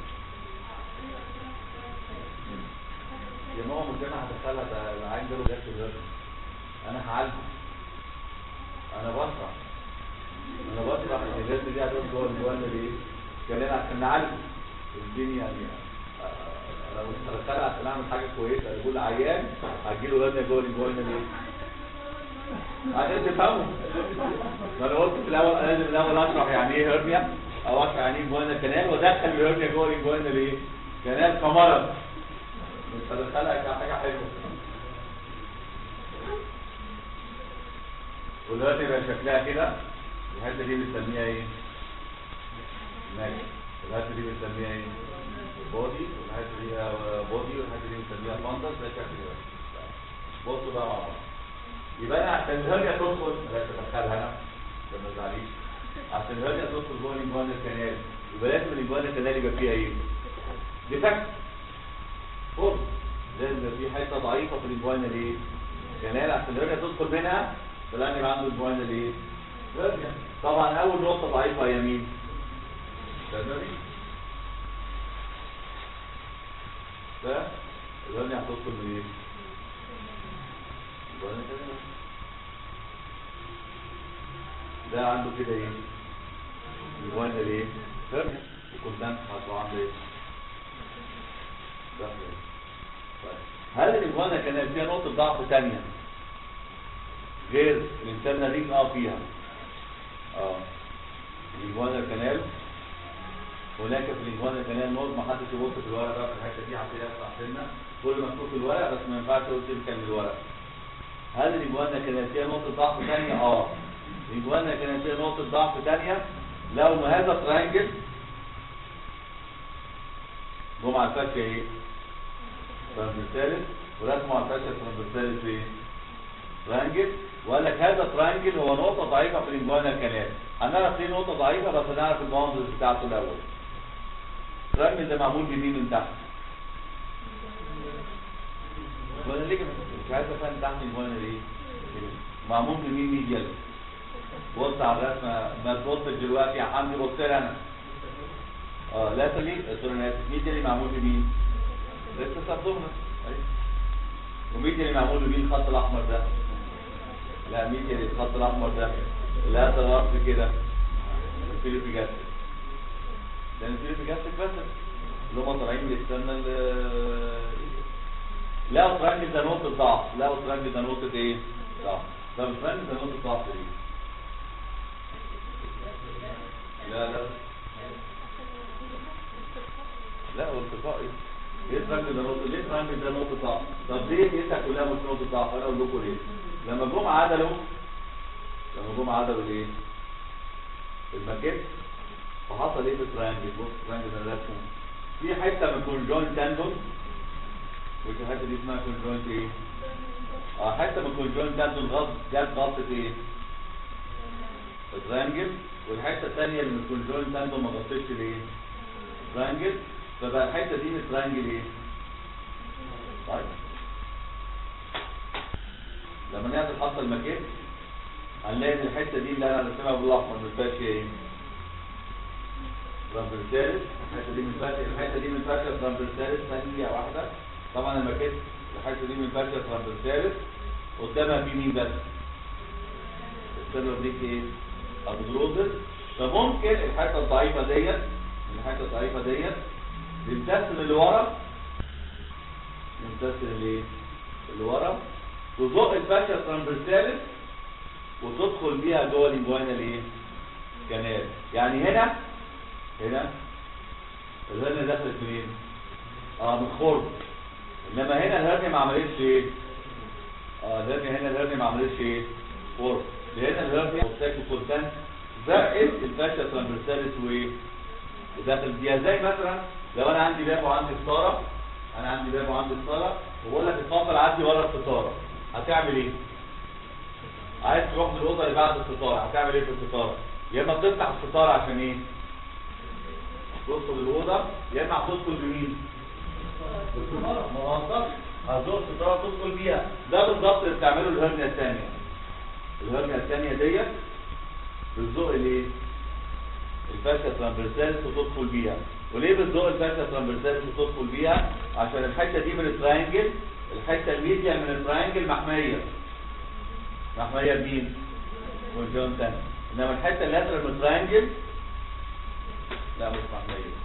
يا ماما مش انا هدخلها ده العين ده جت الهرم انا هعالجه انا بشرح انا بشرح ان الجسم دي هتقول جوه الجوانب دي كمان عشان نعالجه الدنيا يعني لو انت هتدخلها عشان اعمل حاجه كويسه يقول عيان هتجيله هرنيا جوه الجوانب دي عشان تفهموا ما انا قلت في الاول انا لازم الاول اشرح يعني ايه هرنيا او اشرح يعني ايه جوانا كانال وادخل الهرنيا جوه الجوانا الايه كانال كمرض مش هدخلها كحاجه حلوه ودلوقتي يبقى شكلها كده الحته دي بنسميها ايه؟ ماشي الحته دي بنسميها ايه؟ بودي والحته دي بودي والحته دي بنسميها فانتس ده شكل ده بصوا بقى مع بعض يبقى انا عشان الهرنيا تدخل لا تدخلها انا عشان ما تزعليش عشان الهرنيا تدخل جوه الانجوان الكنال يبقى لازم الانجوان الكنال يبقى فيها ايه؟ ديفكت فرص لازم يبقى في حته ضعيفه في الانجوان الايه؟ كنال عشان الهرنيا تدخل منها فلان يبقى عنده انجوان الايه؟ هرنيا طبعا اول نقطه ضعيفه هي مين؟ السيرفري ده الهرنيا هتدخل من ايه؟ ده عنده كده ايه الجوان ده ايه فاهم الكونتنت هتبقى عنده ايه ده إيه؟ طيب. هل الجوان كان فيها نقطه ضعف ثانيه غير الانسان رينج اه فيها اه الجوان كانال هناك في الجوان كانال نقط ما حدش يبص في الورق ده في الحته دي هتلاقيها في سنه كل مكتوب في الورق بس ما ينفعش تقول كان الورق هل الإجوانا كانت فيها نقطة ضعف ثانية؟ اه الإجوانا كانت فيها نقطة ضعف ثانية لو ما هذا ترانجل جم على الفاشية ايه؟ ترانجل ورسموا على الفاشية ترانجل في ايه؟ ترانجل وقال لك هذا ترانجل هو نقطة ضعيفة في الإجوانا كانال هنعرف ليه نقطة ضعيفة بس هنعرف المنظر بتاعته الأول الترانجل ده معمول بمين من تحت؟ ولا ليه مش عايز افهم تحت الجوانا ليه معمول بمين ميديال بص على الرسمه ما تبصش دلوقتي يا حمدي بص لي انا اه لا تلي سوري انا اسف مين اللي معمول بمين؟ لسه سابدومنا ومين اللي معمول بمين الخط الاحمر ده؟ لا مين اللي الخط الاحمر ده؟ لا تغطي كده الفيليبي جاستك لان الفيليبي جاستك بس اللي هم طالعين بيستنى ال لا الترانجل ده نقطة ضعف لا الترانجل ده نقطة ايه؟ ضعف طب الترانجل ده نقطة ضعف ايه؟ لا لا لا هو التقاء ايه؟ ليه الترانجل ده نقطة ليه الترانجل ده نقطة ضعف؟ طب ليه لقيتها كلها مش نقطة ضعف؟ انا اقول لكم ليه؟ لما جم عدلوا لما جم عدلوا الايه؟ الماكيت فحصل ايه في الترانجل؟ بص الترانجل ده رسمه في حته من كونجوين تاندون ودي الحته دي اسمها كونجوين ايه؟ اه حته من كونجوين تاندون غلط جت غلطه ايه؟ الترانجل والحته الثانيه اللي من الكونجوين تاندون ما غطتش الايه؟ ترانجل فبقى الحته دي من الترانجل ايه؟ طيب لما نعمل حصل الماكيت هنلاقي ان الحته دي اللي انا رسمها بالاحمر ما فيهاش ايه؟ ترامبرسالس الحته دي من فاشيا الحته دي من فاشيا ترامبرسالس ثانيه واحده طبعا لما كنت الحته دي من فاشيا ترامبرسالس قدامها في مين بس السيلر دي ايه ابدروزس فممكن الحته الضعيفه ديت الحته الضعيفه ديت تمتثل اللي ورا تمتثل الايه اللي ورا تزق الفاشيا ترامبرسالس وتدخل بيها جوه الانجوينال ايه كانال يعني هنا هنا الهرنيا دخلت منين؟ اه من خرم انما هنا الهرنيا ما عملتش ايه؟ اه الهرنيا هنا الهرنيا ما عملتش ايه؟ خرم لان الهرنيا اوبستاكل كونتنت زقت الفاشيا ترامبرسالس وايه؟ وداخل بيها زي مثلا لو انا عندي باب وعندي ستاره انا عندي باب وعندي ستاره وبقول لك اتفضل عدي ورا الستاره هتعمل ايه؟ عايز تروح من الاوضه اللي بعد الستاره هتعمل ايه في الستاره؟ يا اما بتفتح الستاره عشان ايه؟ تدخل الاوضه يا اما هتدخل بمين؟ بالستاره ما هو هتدخل هتدخل الستاره تدخل بيها ده بالظبط اللي بتعمله الهرنيا الثانيه الهرنيا الثانيه ديت بتزق الايه؟ الفاشيا ترامبرسالس وتدخل بيها وليه بتزق الفاشيا ترامبرسالس وتدخل بيها؟ عشان الحته دي من التراينجل الحته الميديا من التراينجل محميه محميه بمين؟ كونجون تاني انما الحته اللاترال من التراينجل لا مش محمية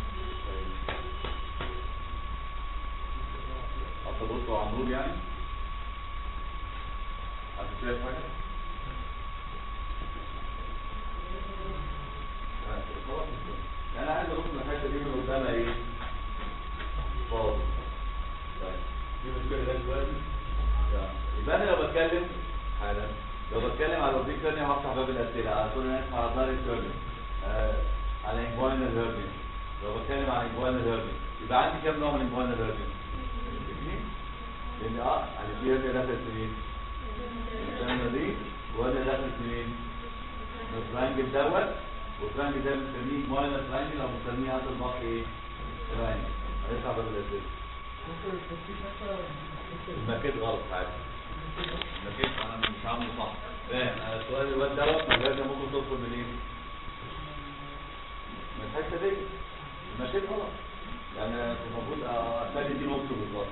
حتى بصوا عمرو يعني حد شايف حاجة؟ انا عايز ابص الحته دي من قدامها ايه؟ فاضي طيب في مشكله ده دلوقتي؟ يبقى انا لو بتكلم حالا لو بتكلم على الوظيفه ثانيه هفتح باب الاسئله هتقول انا اسمع على دار السيرفيس على انجوانال هيربين لو بتكلم عن انجوانال هيربين يبقى عندي كام نوع من انجوانال هيربين؟ اثنين لان اه يعني في هيربين دخلت منين؟ السنه دي ولا دخلت منين؟ من الترانجل دوت والترانجل ده بنسميه انجوانال ترانجل او بنسميه هذا البحر ايه؟ ترانجل هيطلع باب الاسئله المكيت غلط عادي المكيت انا مش عامله صح فاهم انا السؤال الواد دوت ما لازم ممكن تدخل منين؟ من الحته دي المكان غلط يعني المفروض اخلي دي نقطه بالظبط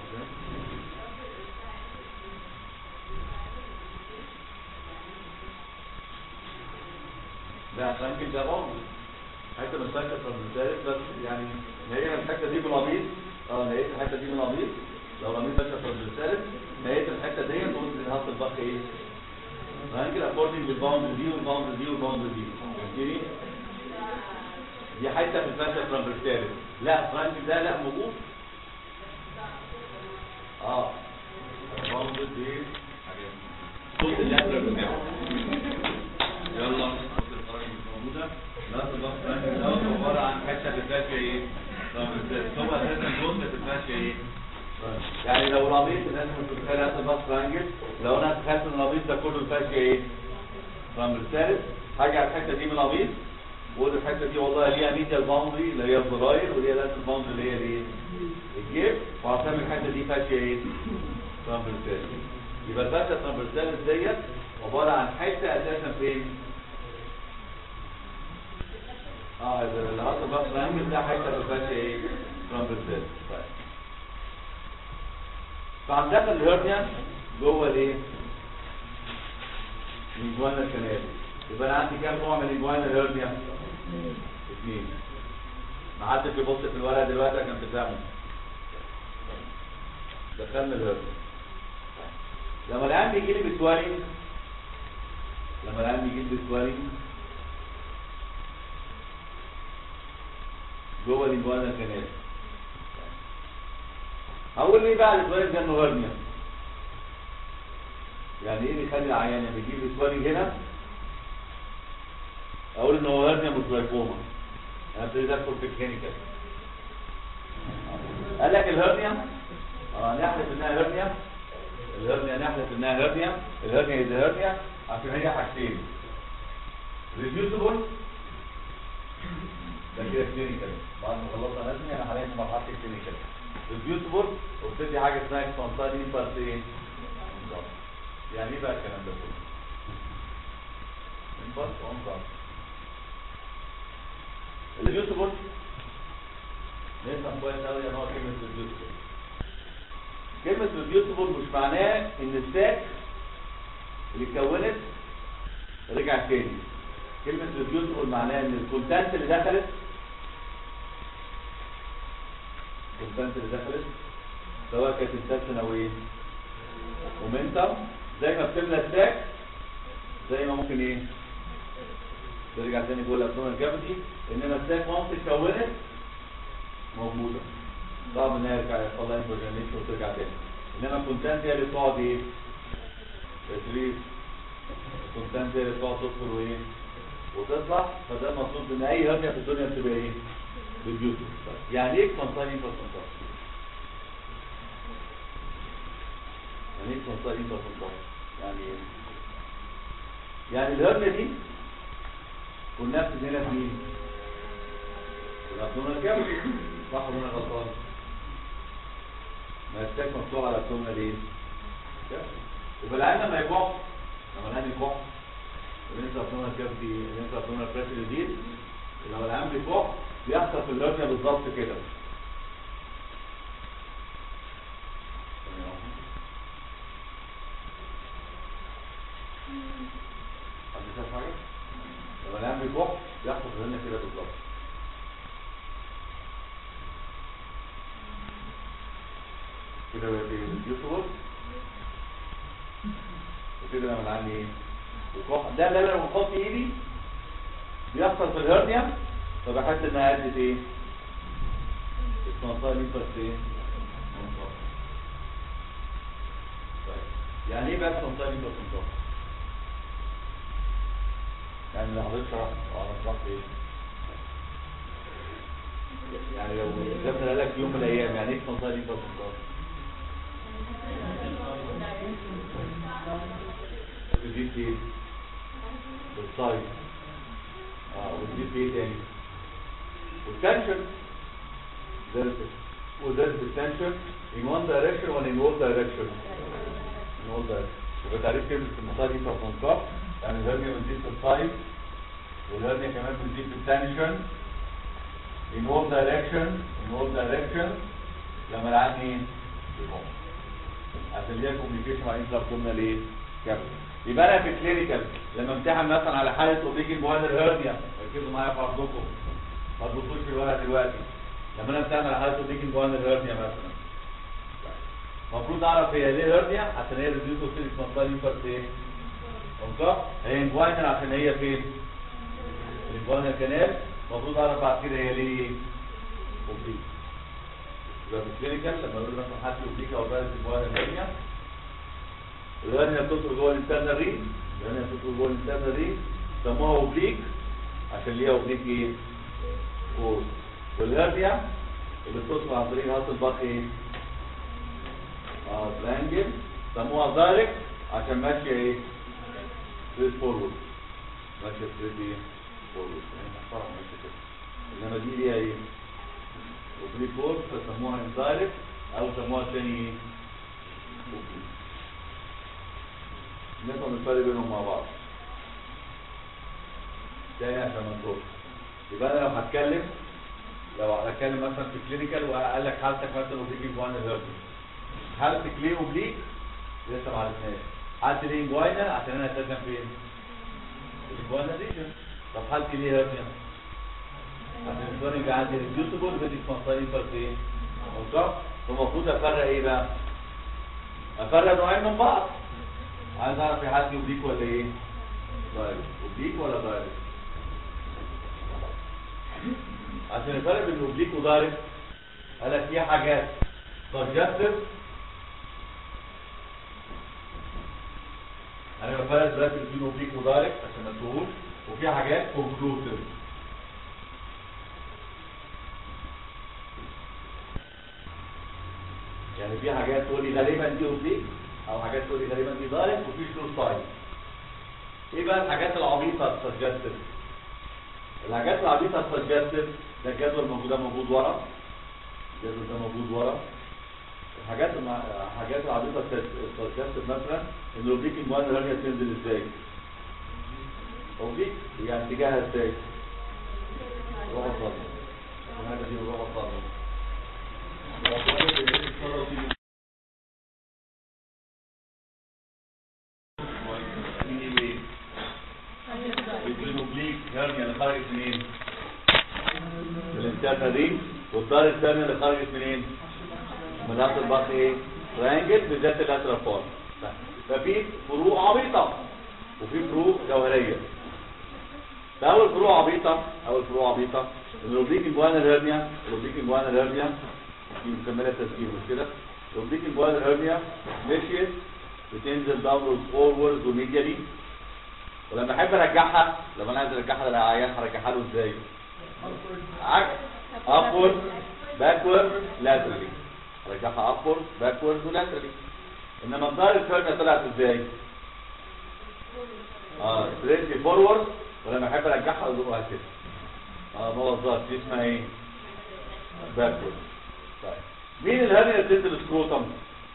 لا ممكن ده بعض حته من سكه من الثالث بس يعني هي الحته دي بالعبيط اه لقيت الحته دي بالعبيط لو رميت سكه من الثالث لقيت الحته دي قلت هات الباقي ايه؟ هنجي اكوردنج بالباوند دي والباوند دي والباوند دي فهمتني؟ دي حته في الفاشيا ترامبرسالي لا فرانك ده لا موجود اه باوند دي صوت اللاتر بتاعه يلا صوت الفرانك مش موجوده لا تبقى فرانك ده عباره عن حته في الفاشيا ايه ترامبرسالي هو اساسا جزء في الفاشيا ايه يعني لو رابيط الناس مش متخيل هذا الباص ترانجل لو انا تخيلت ان الرابيط ده كله الفاشيا ايه ترامبرسالي هاجي على الحته دي من الرابيط وقول الحته دي والله ليها ميديال باوندري اللي هي الزراير وليها لاتر باوندري اللي هي الايه؟ الجيب وهسمي الحته دي فاشيه ايه؟ ترامبرسالس يبقى الفاشيه ترامبرسالس ديت عباره عن حته اساسا فين؟ اه اللي حاطط بقى ترانجل ده حته ما فيهاش ايه ترامبل طيب فعندنا الهرنيا جوه الايه الانجوانا كانال يبقى انا عندي كام نوع من الانجوانا هرنيا اثنين ما حدش يبص في الورقه دلوقتي عشان تفهموا دخلنا الهرنيا لما العيان بيجي لي بسوالي لما العيان بيجي لي بسوالي جوه الانجوانا كانال هقول ليه بقى الاسوالي ده انه هرنيا يعني ايه بيخلي العيان لما يجيب اسوالي هنا اقول ان هو هرنيا مش لايفوما انا ابتدي ادخل في الكلينيكال قال لك الهرنيا اه نحلف انها هرنيا الهرنيا نحلف انها هرنيا الهرنيا اذا هرنيا عشان هي حاجتين ريديوسبل ده كده كلينيكال بعد ما خلصنا نزمي انا حاليا في مرحله الكلينيكال ريديوسبل وبتدي حاجه اسمها اكسبانسال امبارتين يعني ايه بقى الكلام ده كله؟ امبارت وامبارت الريديوسبل نفهم كويس قوي ان هو كلمه ريديوسبل كلمه ريديوسبل مش معناه ان الساك اللي اتكونت رجع تاني كلمه ريديوسبل معناها ان الكونتنت اللي دخلت الكونتنت اللي دخلت سواء كانت انتنشن او ايه مومنتم زي ما بتملى الساك زي ما ممكن ايه ترجع تاني جوه الابدومين كافيتي انما الساك وانس اتكونت موجوده صعب انها يرجع يحصل لها انفرجنيشن وترجع تاني انما الكونتنت هي اللي بتقعد ايه تشريف الكونتنت هي اللي بتقعد تدخل وايه وتطلع فده المقصود ان اي هرنيا في الدنيا بتبقى ايه بالبيوتي يعني ايه كونتاين انفرسنتار يعني ايه كونتاين انفرسنتار يعني ايه يعني الهرنيا دي كلها بتدينا في مين في الابدومينال كافيتي صح ولا انا غلطان ما يستاك مفتوح على الابدومينال ايه يبقى العين لما يكح لما العين يكح وننسى ابدومينال كافيتي ننسى ابدومينال بريشر يزيد لو العين بيكح بيحصل في الهرنيا بالظبط كده حد شايف حاجه لما العين بيكح بيحصل في الهرنيا كده بالظبط كده بقى ايه يوسف وكده لما العين ايه يكح ده اللي انا لما بحط ايدي بيحصل في الهرنيا فبحس انها ادت ايه الصنصايه دي بس ايه منطقه طيب يعني ايه بقى الصنصايه دي بس منطقه يعني اللي حضرتك شرحت اه انا شرحت ايه يعني لو جبنا قال لك يوم من الايام يعني ايه الصنصايه دي بس منطقه تجيب ايه بالصايد اه وتجيب ايه تاني والتنشن وذات التنشن in one direction or in all direction in all direction يبقى تعريف كلمة المسار دي فرنسا يعني الهرنيا بتزيد في السايز والهرنيا كمان بتزيد في التنشن in all direction in all direction لما العين ايه يقوم عشان ليها كوميونيكيشن مع انترا ابدومينال ايه كابل يبقى انا في الكلينيكال لما امتحن مثلا على حاله اوبيجن بوانر هيرنيا ركزوا معايا في عرضكم ما تبصوش في الورقه دلوقتي لما انا امتحن على حاله اوبيجن بوانر هيرنيا مثلا المفروض اعرف هي ليه هيرنيا عشان هي ريديوس اوبتيك منطقه ليمفاس ايه منطقه هي انجوينال عشان هي فين الانجوينال كانال المفروض اعرف بعد كده هي ليه اوبتيك يبقى في الكلينيكال لما اقول مثلا حد اوبتيك او بارز انجوينال هيرنيا الهرنيا بتدخل جوه الانترنال ريم الهرنيا بتدخل جوه الانترنال ريم سموها اوبليك عشان ليها اوبليك ايه فور والهرنيا اللي بتدخل عن طريق هاس الباك ايه اه ترانجل سموها دايركت عشان ماشيه ايه ستريت فورورد ماشيه ستريت ايه فورورد يعني محترم ماشيه كده انما دي ليها ايه اوبليك فور فسموها اندايركت او سموها تاني ايه اوبليك نفهم الفرق بينهم مع بعض تاني عشان ما نتوه يبقى انا لو هتكلم لو هتكلم مثلا في كلينيكال وقال لك حالتك مثلا اوبليك انجوانا هيرنيا حالتك ليه اوبليك لسه ما عرفناش حالتي ليه انجوانا عشان انا اساسا فين؟ الانجوانا ريجن طب حالتي ليه هيرنيا؟ عشان الكونينج عندي ريديوسبل بدي كونساين ايه؟ صح؟ فالمفروض افرق ايه بقى؟ افرق نوعين من بعض عايز اعرف في حالتي اوبليك ولا ايه؟ دايركت اوبليك ولا دايركت؟ عشان الفرق بين الاوبليك ودايركت قال لك في حاجات سجستيف انا بفرق دلوقتي بين اوبليك ودايركت عشان ما تقول وفي حاجات كونكلوسيف يعني في حاجات تقول لي غالبا دي اوبليك او حاجات تقول لي غالبا دي دايركت وفي شور سايد ايه بقى الحاجات العبيطه السجستيف الحاجات العبيطه السجستيف ده الجدول موجود ده موجود ورا الجدول ده موجود ورا الحاجات المع... الحاجات العبيطه السجستيف مثلا ان الاوبليك المواد الهرنيا تنزل ازاي اوبليك يعني اتجاهها ازاي روح الصدمه الحاجه دي روح الصدمه الاوبليك هرنيا اللي خرجت منين؟ من الانترنه دي والدار الثانيه اللي خرجت منين؟ من رأس البطن ايه؟ ترينجل بالذات اللاترال فورم ففي فروق عبيطه وفي فروق جوهريه ده اول فروق عبيطه اول فروق عبيطه ان الاوبليك انجوانا هرنيا الاوبليك انجوانا هرنيا دي مكمله تسكير مش كده؟ الاوبليك انجوانا هرنيا مشيت بتنزل داونورد فورورد وميديالي ولما احب ارجعها لما انا عايز ارجعها للعيان هرجعها له ازاي؟ عكس upward backward laterally ارجعها upward backward laterally انما الدار الفيرميا طلعت ازاي؟ اه ستريتلي فورورد ولما احب ارجعها ازقها كده اه ما وظفت دي اسمها ايه؟ باكورد طيب مين الهرنيا اللي بتنزل سكروتم؟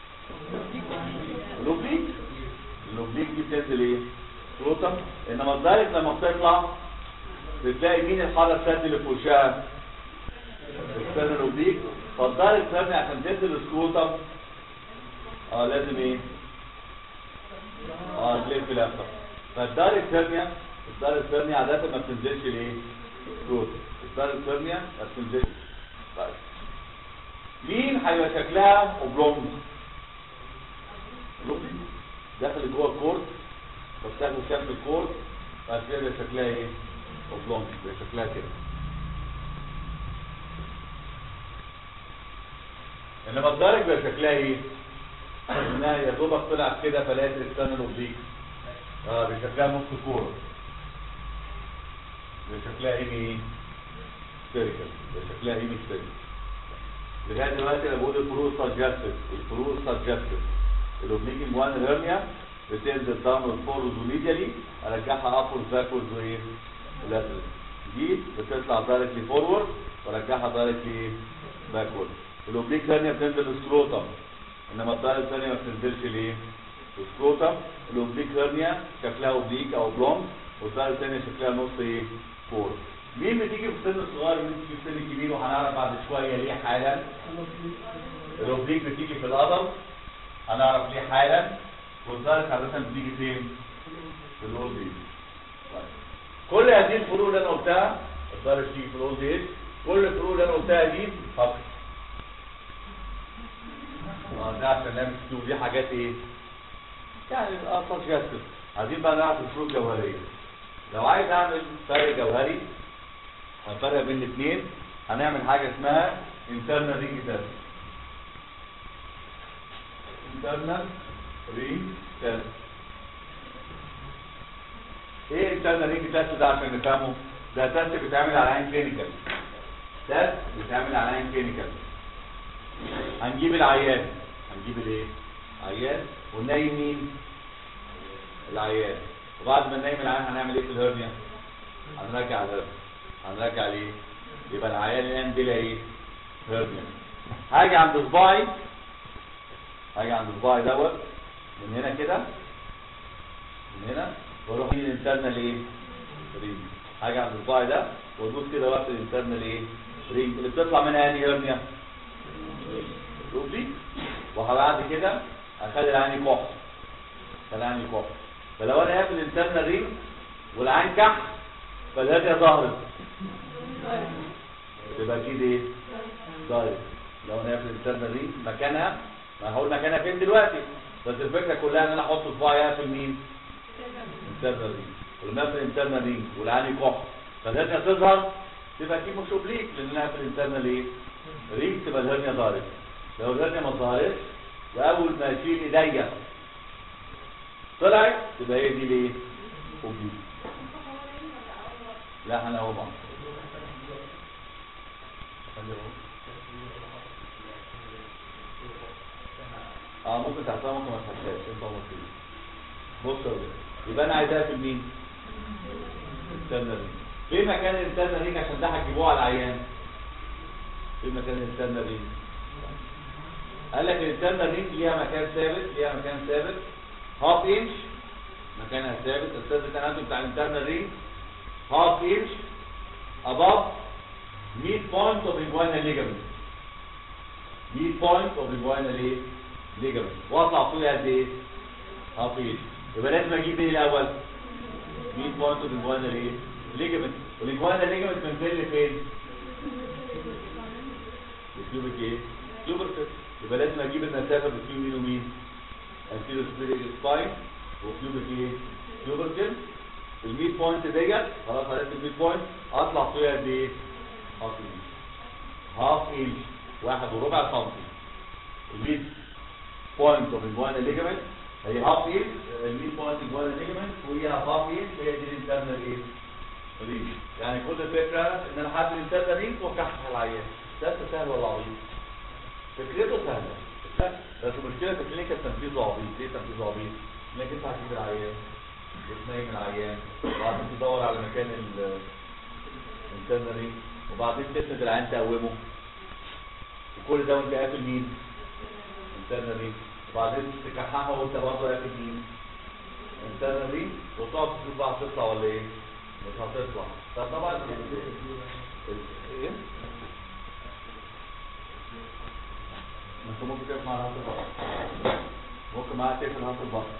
الاوبليك الاوبليك دي بتنزل ايه؟ سكروتم انما الدايركت لما بتطلع بتلاقي مين الحاله الثانيه اللي في وشها؟ الستان الاوبليك فالدايركت ثاني عشان تنزل السكروتم اه لازم ايه؟ اه تلف لفه فالدايركت ثانيه الدايركت ثانيه عاده ما بتنزلش ليه؟ سكروتم الدايركت ثانيه ما بتنزلش طيب مين هيبقى شكلها اوبلونج؟ داخل جوه الكورد فبتاخد شكل الكورد بعد كده بيبقى شكلها ايه؟ اوبلونج بيبقى شكلها كده انما الدرج بيبقى شكلها ايه؟ انها يا دوبك طلعت كده فلقيت الاكسترنال اوبليك اه بيبقى شكلها نص كوره بيبقى شكلها ايه؟ سبيريكال بيبقى شكلها ايه سبيريكال لغايه دلوقتي انا بقول الفروق سجستيف الفروق سجستيف الاوبليك انجوان هيرنيا بتنزل داون فورز وميديالي ارجعها ابورز باكورز وايه؟ لاترال دي بتطلع دايركتلي فورورد وارجعها دايركتلي باكورد الاوبليك ثانيه بتنزل سكروتم انما الدايركت الثانيه ما بتنزلش ليه؟ سكروتم الاوبليك ثانيه شكلها اوبليك او بلونج والدايركت الثانيه شكلها نص ايه؟ فور مين بتيجي في السن الصغير ومين بتيجي في السن الكبير وهنعرف بعد شويه ليه حالا الاوبليك بتيجي في الادلت هنعرف ليه حالا والدايركت عاده بتيجي فين؟ في الاولد ايج طيب كل هذه الفروق اللي انا قلتها الدايركت بتيجي في الاولد ايج كل الفروق اللي انا قلتها دي فقط اه ده عشان نعمل ستو دي حاجات ايه؟ يعني اصلا جاستس عايزين بقى نعرف الفروق الجوهريه لو عايز اعمل فرق جوهري هنفرق بين الاثنين هنعمل حاجه اسمها internal ring test internal ring test ايه internal ring test ده عشان نفهمه ده تيست بيتعمل على عين كلينيكال تيست بيتعمل على عين كلينيكال هنجيب العيان هنجيب الايه عيان وننيم مين العيان وبعد ما ننيم العيان هنعمل ايه في الهرنيا هنرجع الهرنيا هنرجع ليه يبقى العيان الان بلا ايه هرنيا هاجي عند صباعي هاجي عند صباعي دوت من هنا كده من هنا واروح مين الانترنال ايه ريم هاجي عند صباعي ده وادوس كده وقت الانترنال ايه رينج اللي بتطلع منها انهي هرنيا اوبليك وبعد كده اخلي العين كح خلي العين كح فلو انا قافل الانترنال رينج والعين كح فالهرنيا ظهرت تبقى اكيد ايه دايركت لو انا قافل الانترنال رينج مكانها ما هقول مكانها فين دلوقتي بس الفكره كلها ان انا احط صباعي اقفل مين انترنال رينج ولما اقفل انترنال رينج والعين كح فالهرنيا تظهر تبقى اكيد مش اوبليك لان انا قافل انترنال ايه رينج تبقى الهرنيا ظهرت لو الهرنيا ما ظهرتش واول ما اشيل ايديا طلعت تبقى هي دي ليه اوبليك لا انا اهو بقى اه ممكن تحطها ممكن ما تحطهاش انت مصير بص يا ولد. يبقى انا عايزاها في مين الانترنال رينج فين مكان الانترنال رينج عشان ده هتجيبوه على العيان فين مكان الانترنال رينج قال لك الانترنال رينج ليها مكان ثابت ليها مكان ثابت هاف انش مكانها ثابت الاستاذ كان عنده بتاع الانترنال رينج هاف انش above mid point of inguinal ligament mid point of inguinal ايه ligament واطلع طولي قد ايه هاف انش يبقى لازم اجيب ايه الاول ميد بوينت اوف inguinal ايه ligament والinguinal ligament بنزل فين الكيوبيك ايه كيوبيك يبقى لازم اجيب المسافه بين مين ومين anterior spherical spine وكيوبيك ايه كيوبيكل الميد بوينت ديت خلاص عرفت الميد بوينت اطلع فيها قد ايه هاف انش هاف انش واحد وربع سنتي الميد بوينت اوف inguinal ligament هي هاف انش الميد بوينت inguinal ligament وهي هاف انش هي دي الانترنال ايه رينج يعني كل الفكره ان انا حاسب الانترنال رينج واكحل العيان ده سهل ولا عبيط فكرته سهله بس المشكله في الكلينيكال تنفيذه عبيط ليه تنفيذه عبيط؟ انك انت هتجيب العيان وتنيم العيان وبعدين تدور على مكان الانترنال رينج وبعدين تسند العيان تقومه وكل ده وانت قافل مين؟ انترنال رينج وبعدين تكححه وانت برضه قافل مين؟ انترنال رينج وتقعد تشوف بقى هتطلع ولا ايه؟ مش هتطلع فطبعا ايه؟ انت ممكن تقف مع الهاف البحر ممكن معاك تقفل الهاف البحر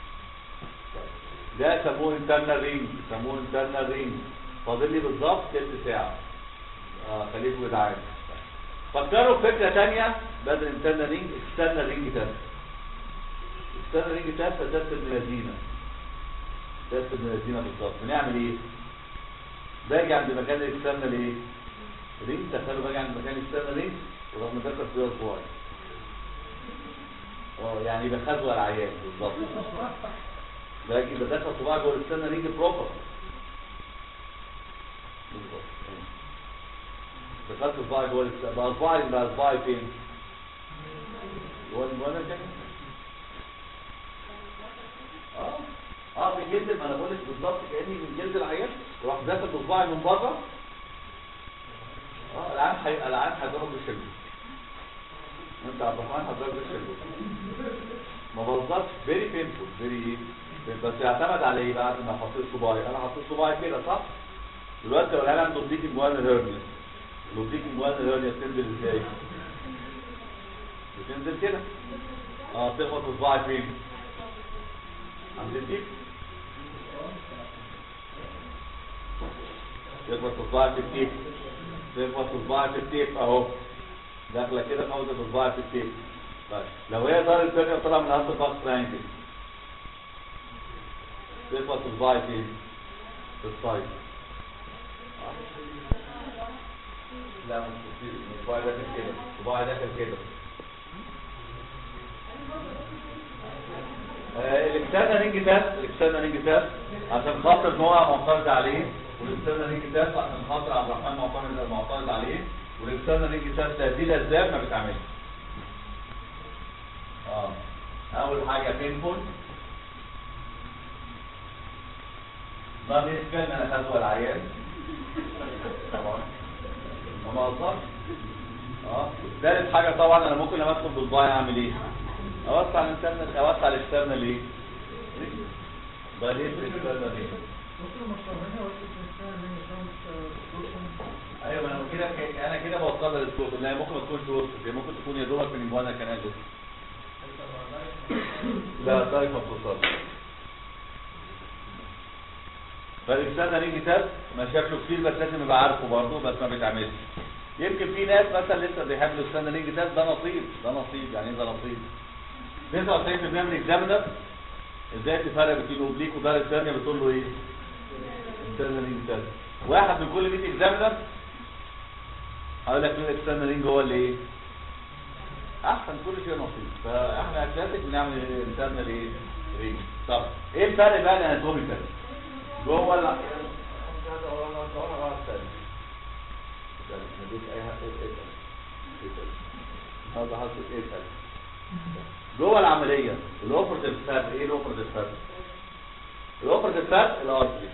ده سموه انترنال رينج سموه انترنال رينج فاضل لي بالظبط تلت ساعه اه خليكم جدعان فكروا في فكره ثانيه بدل انترنال رينج اكسترنال رينج تيست اكسترنال رينج تيست ده تيست الملازينه تيست الملازينه بالظبط بنعمل ايه؟ باجي عند مكان الاكسترنال ايه؟ رينج تخيلوا باجي عند مكان الاكسترنال رينج ورغم ذكر فيها صباعي اه يعني بخزوة العيان بالظبط باجي بدخل صباعي جوه الاكسترنال رينج بروبر بالظبط دخلت صباعي جوه الاكسترنال بقى صباعي بقى صباعي فين؟ جوه الجوانا كده اه اه من جلد ما انا بقول لك بالظبط كاني من جلد العيان وراح داخل بصباعي من بره اه العيان حي... العيان هيضرب بالشبك انت عبد الرحمن هتضرب بالشبك ما بهزرش فيري بينفول فيري بس يعتمد على ايه بعد ما حطيت صباعي انا حطيت صباعي كده صح دلوقتي لو انا عنده بليك جوان الهرنيا البليك جوان الهرنيا بتنزل ازاي بتنزل كده اه تخبط صباعي فين عند الديك تخبط صباعي في التيب تخبط صباعي في التيب اهو داخله كده خبطت صباعي في التيب طيب لو هي دار الفرقه طلع من هاند باس ترانجل تخبط صباعي فين في السايد لا مش كتير صباعي داخل كده صباعي داخل كده الاكسترنال رينج تيست الاكسترنال رينج تيست عشان خاطر ان هو معترض عليه والاكسترنال رينج تيست عشان خاطر عبد الرحمن معترض معترض عليه والاكسترنال رينج تيست هذه الاسباب ما بتعملش اه اول حاجه بينفول ما بالنسبه لي انا خدوه العيان طبعا ما بهزرش اه ثالث حاجه طبعا انا ممكن لما ادخل بصباعي اعمل ايه اوسع الانترنال اوسع الاكسترنال ايه بقى ليه الاكسترنال ايه ايوه ما انا كده انا كده بوصلها للصوت لا ممكن ما تكونش وصلت هي ممكن تكون يا دوبك من جوانا كان بس لا طيب ما توصلش فالاكسان رينج تيست ما شافش كتير بس لازم يبقى عارفه برضه بس ما بيتعملش يمكن في ناس مثلا لسه بيحبوا الاكسان رينج تيست ده نصيب ده نصيب يعني ايه ده نصيب 99% من الاكزامينر ازاي تفرق بين الاوبليك ودار الثانيه بتقول له ايه؟ اكسان رينج تيست واحد من كل 100 اكزامينر هقول لك مين الاكسان رينج هو اللي ايه؟ احسن كل شيء نصيب فاحنا كلاسيك بنعمل انترنال ايه؟ رينج طب ايه الفرق بقى الاناتوميكال؟ جوه ال هذا حاطط ايه تاني جوه العمليه الاوبرتيف فات ايه الاوبرتيف فات الاوبرتيف فات الارتري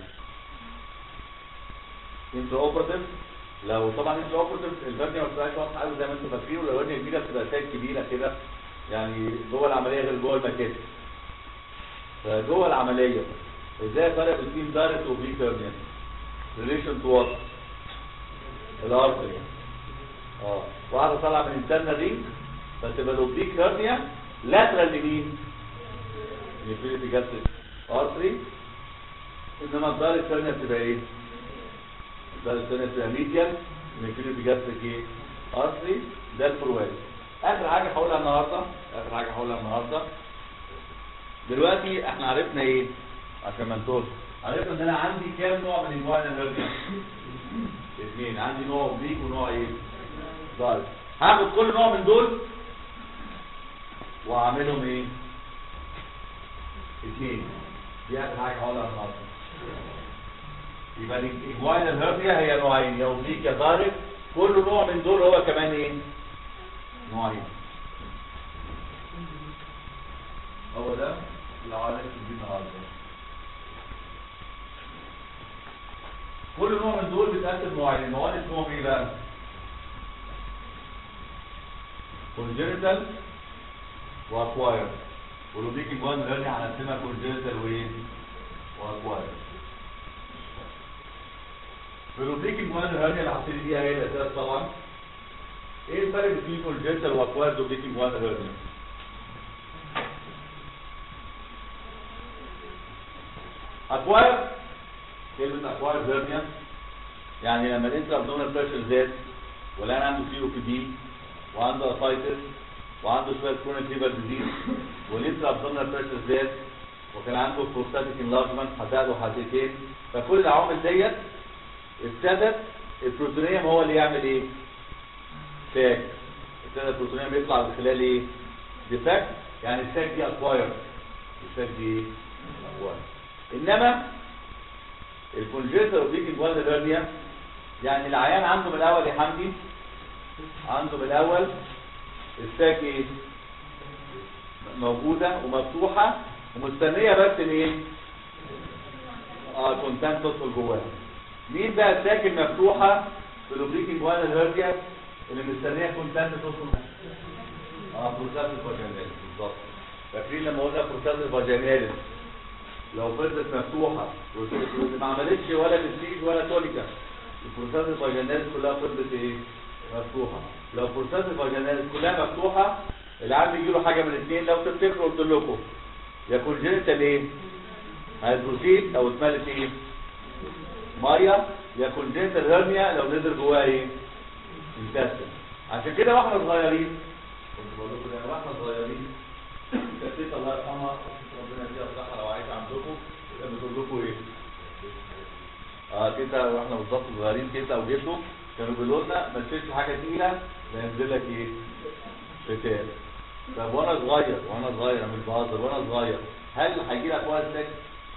انت اوبرتيف لو طبعا انت اوبرتيف الفاتنه ما بتبقاش واضحه قوي زي ما انتم فاكرين ولو الوجه كبيره بتبقى شايف كبيره كده يعني جوه العمليه غير جوه المكاتب فجوه العمليه ازاي فرق بين دايركت وبري هيرنيا ريليشن تو وات الارتري اه واحده طالعه من الانترنال رينج فتبقى الاوبليك هيرنيا لاترال لمين؟ لفيليبي جاستريك ارتري انما الدايركت هيرنيا بتبقى ايه؟ الدايركت هيرنيا بتبقى ميديال من فيليبي جاستريك ايه؟ ارتري ده الفرواد اخر حاجه هقولها النهارده اخر حاجه هقولها النهارده دلوقتي احنا عرفنا ايه عشان ما نتوه عرفنا ان انا عندي كام نوع من انواع الهرنيا اثنين عندي نوع اوبليك ونوع ايه ضارب هاخد كل نوع من دول واعملهم ايه اثنين دي اخر حاجه هقولها النهارده يبقى الاجوال الهرنيا هي نوعين يا اوبليك يا ضارب كل نوع من دول هو كمان ايه نوعين هو ده اللي عملت دي النهارده كل نوع من دول بيتقسم نوعين النوعين اسمهم ايه بقى congenital واكواير ولوديك الجوان نرجع هنقسمها congenital وايه واكواير في لوديك الجوان الهرنيا اللي حاطين فيها هي الاساس طبعا ايه الفرق بين congenital واكواير لوديك الجوان الهرنيا اكواير كلمة اكواير هيرنيا يعني لما الانترا ابدومينال بريشر زاد والان عنده سي او بي دي وعنده اسايتس وعنده شويه كرونيك ليفر ديزيز والانترا ابدومينال بريشر زاد وكان عنده بروستاتيك انلارجمنت حداد وحدتين فكل العوامل ديت ابتدت البروتونيوم هو اللي يعمل ايه؟ ساك ابتدى البروتونيوم يطلع من خلال ايه؟ ديفكت يعني الساك دي اكواير الساك دي اكواير انما الكونجيتال اوبليك جوان هيرنيا يعني العيان عنده من الاول يا حمدي عنده من الاول الساك ايه موجوده ومفتوحه ومستنيه بس الايه اه كونتنت تدخل جواها مين بقى الساك المفتوحه في الاوبليك جوان هيرنيا اللي مستنيه كونتنت تدخل اه بروتاز فاجيناليس بالظبط فاكرين لما قلنا بروتاز فاجيناليس لو فضلت مفتوحة ما عملتش ولا تسيج ولا توليكا البروسات الفاجيناليس كلها فضلت ايه مفتوحة لو البروسات الفاجيناليس كلها مفتوحة العيال بيجي له حاجة من الاثنين لو تفتكروا قلت لكم يا كونجنتال ايه هيدروسيت او اتملت ايه ميه يا كونجنتال هرنيا لو نزل جواها ايه انتستين عشان كده واحنا صغيرين كنت بقول لكم يعني واحنا صغيرين كانت الله يرحمها ربنا يديها الصحة لو عايشة عندكم يبقى بتقول لكم ايه؟ اه تيتا واحنا بالظبط صغيرين تيتا وجدوا كانوا بيقولوا لنا ما تشيلش حاجة تقيلة لا ينزل لك ايه؟ فتان طب وانا صغير وانا صغير انا مش بهزر وانا صغير هل هيجي لك وقت سكت؟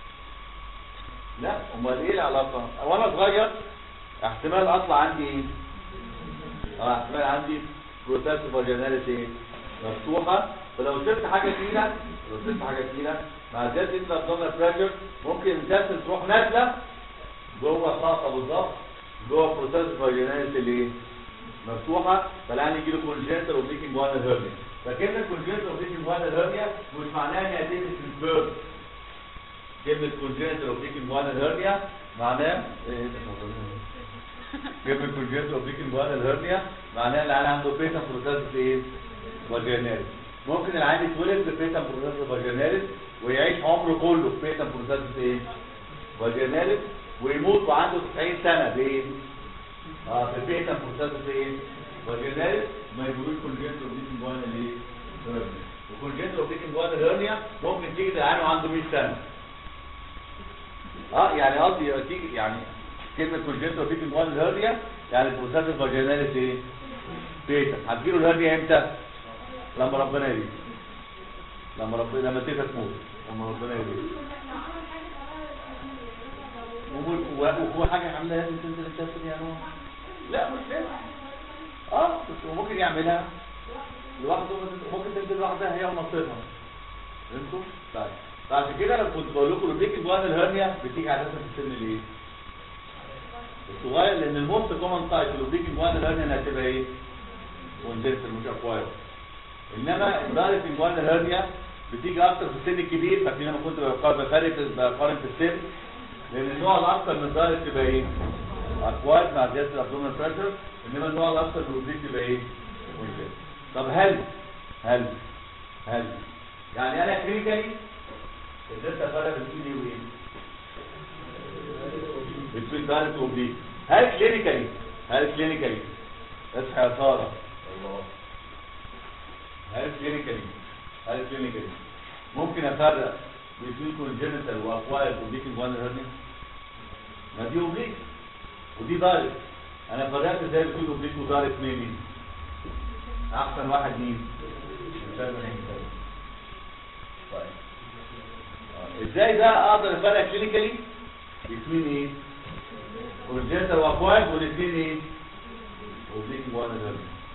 لا امال ايه العلاقة؟ وانا صغير احتمال اطلع عندي ايه؟ اه احتمال عندي بروتاس فاجيناليس ايه؟ مفتوحة فلو شلت حاجة تقيلة لو شلت حاجة تقيلة مع زيادة انت ابدومينال بريشر ممكن الانتستين تروح نازلة جوه الطاقة بالظبط جوه بروسيس فاجيناليس اللي ايه؟ مفتوحة فالآن يجي له كونجنتال اوبليكنج وانا هيرنيا فكلمة كونجنتال اوبليكنج وانا هيرنيا مش معناها انها تقلب في البيرد كلمة congenital oblique inguinal hernia معناه إيه ده؟ كلمة congenital oblique inguinal hernia معناها العيان عنده بيتا بروتاز ايه؟ فاجيناليس ممكن العيان يتولد ببيتا بروتاز فاجيناليس ويعيش عمره كله في بيتا بروتاز ايه؟ فاجيناليس ويموت وعنده 90 سنة بايه؟ اه في بيتا بروتاز ايه؟ فاجيناليس ما يقولوش congenital oblique inguinal ايه؟ hernia وكونجنتال اوبليك انجوانال هيرنيا ممكن تيجي للعيان وعنده 100 سنه اه يعني قصدي تيجي يعني كلمه كونجنتال اوبليك انجوانال هيرنيا يعني البروسيس الفاجيناليس ايه بيتا هتجيله الهيرنيا امتى لما ربنا يريد لما ربنا لما تيتا تموت لما ربنا يريد وهو حاجه عامله لازم تنزل الكسر يعني هو لا مش لازم اه بس هو ممكن يعملها لوحده ممكن تنزل لوحدها هي ونصيبها فهمتوا؟ طيب فعشان كده انا كنت بقول لكم البيك جوان الهرنيا بتيجي عاده في السن الايه؟ الصغير لان الموست كومن تايب البيك جوان الهرنيا انها تبقى ايه؟ كونجنتال مش اكواير انما الدايركت جوان الهرنيا بتيجي اكتر في السن الكبير فاكرين لما كنت بقارن بقارن في السن لان النوع الاكثر من الدايركت تبقى ايه؟ اكواير مع زياده الابدومين بريشر انما النوع الاكثر من البيك تبقى ايه؟ كونجنتال طب هل هل هل يعني انا كلينيكالي قدرت افرق بين ايه وايه بين دايركت وبليك هل كلينيكالي هل كلينيكالي اصحى يا ساره الله هل كلينيكالي هل كلينيكالي ممكن افرق بين كونجنتال واكوايرد وبليك انجوان هيرنيا ما دي اوبليك ودي دايركت انا فرقت ازاي بين اوبليك ودايركت مين احسن واحد مين مثال من طيب آه، ازاي ده اقدر افرق كلينيكالي الاثنين ايه كونجنتال واكوايرد والاثنين ايه اوبليك وانا ده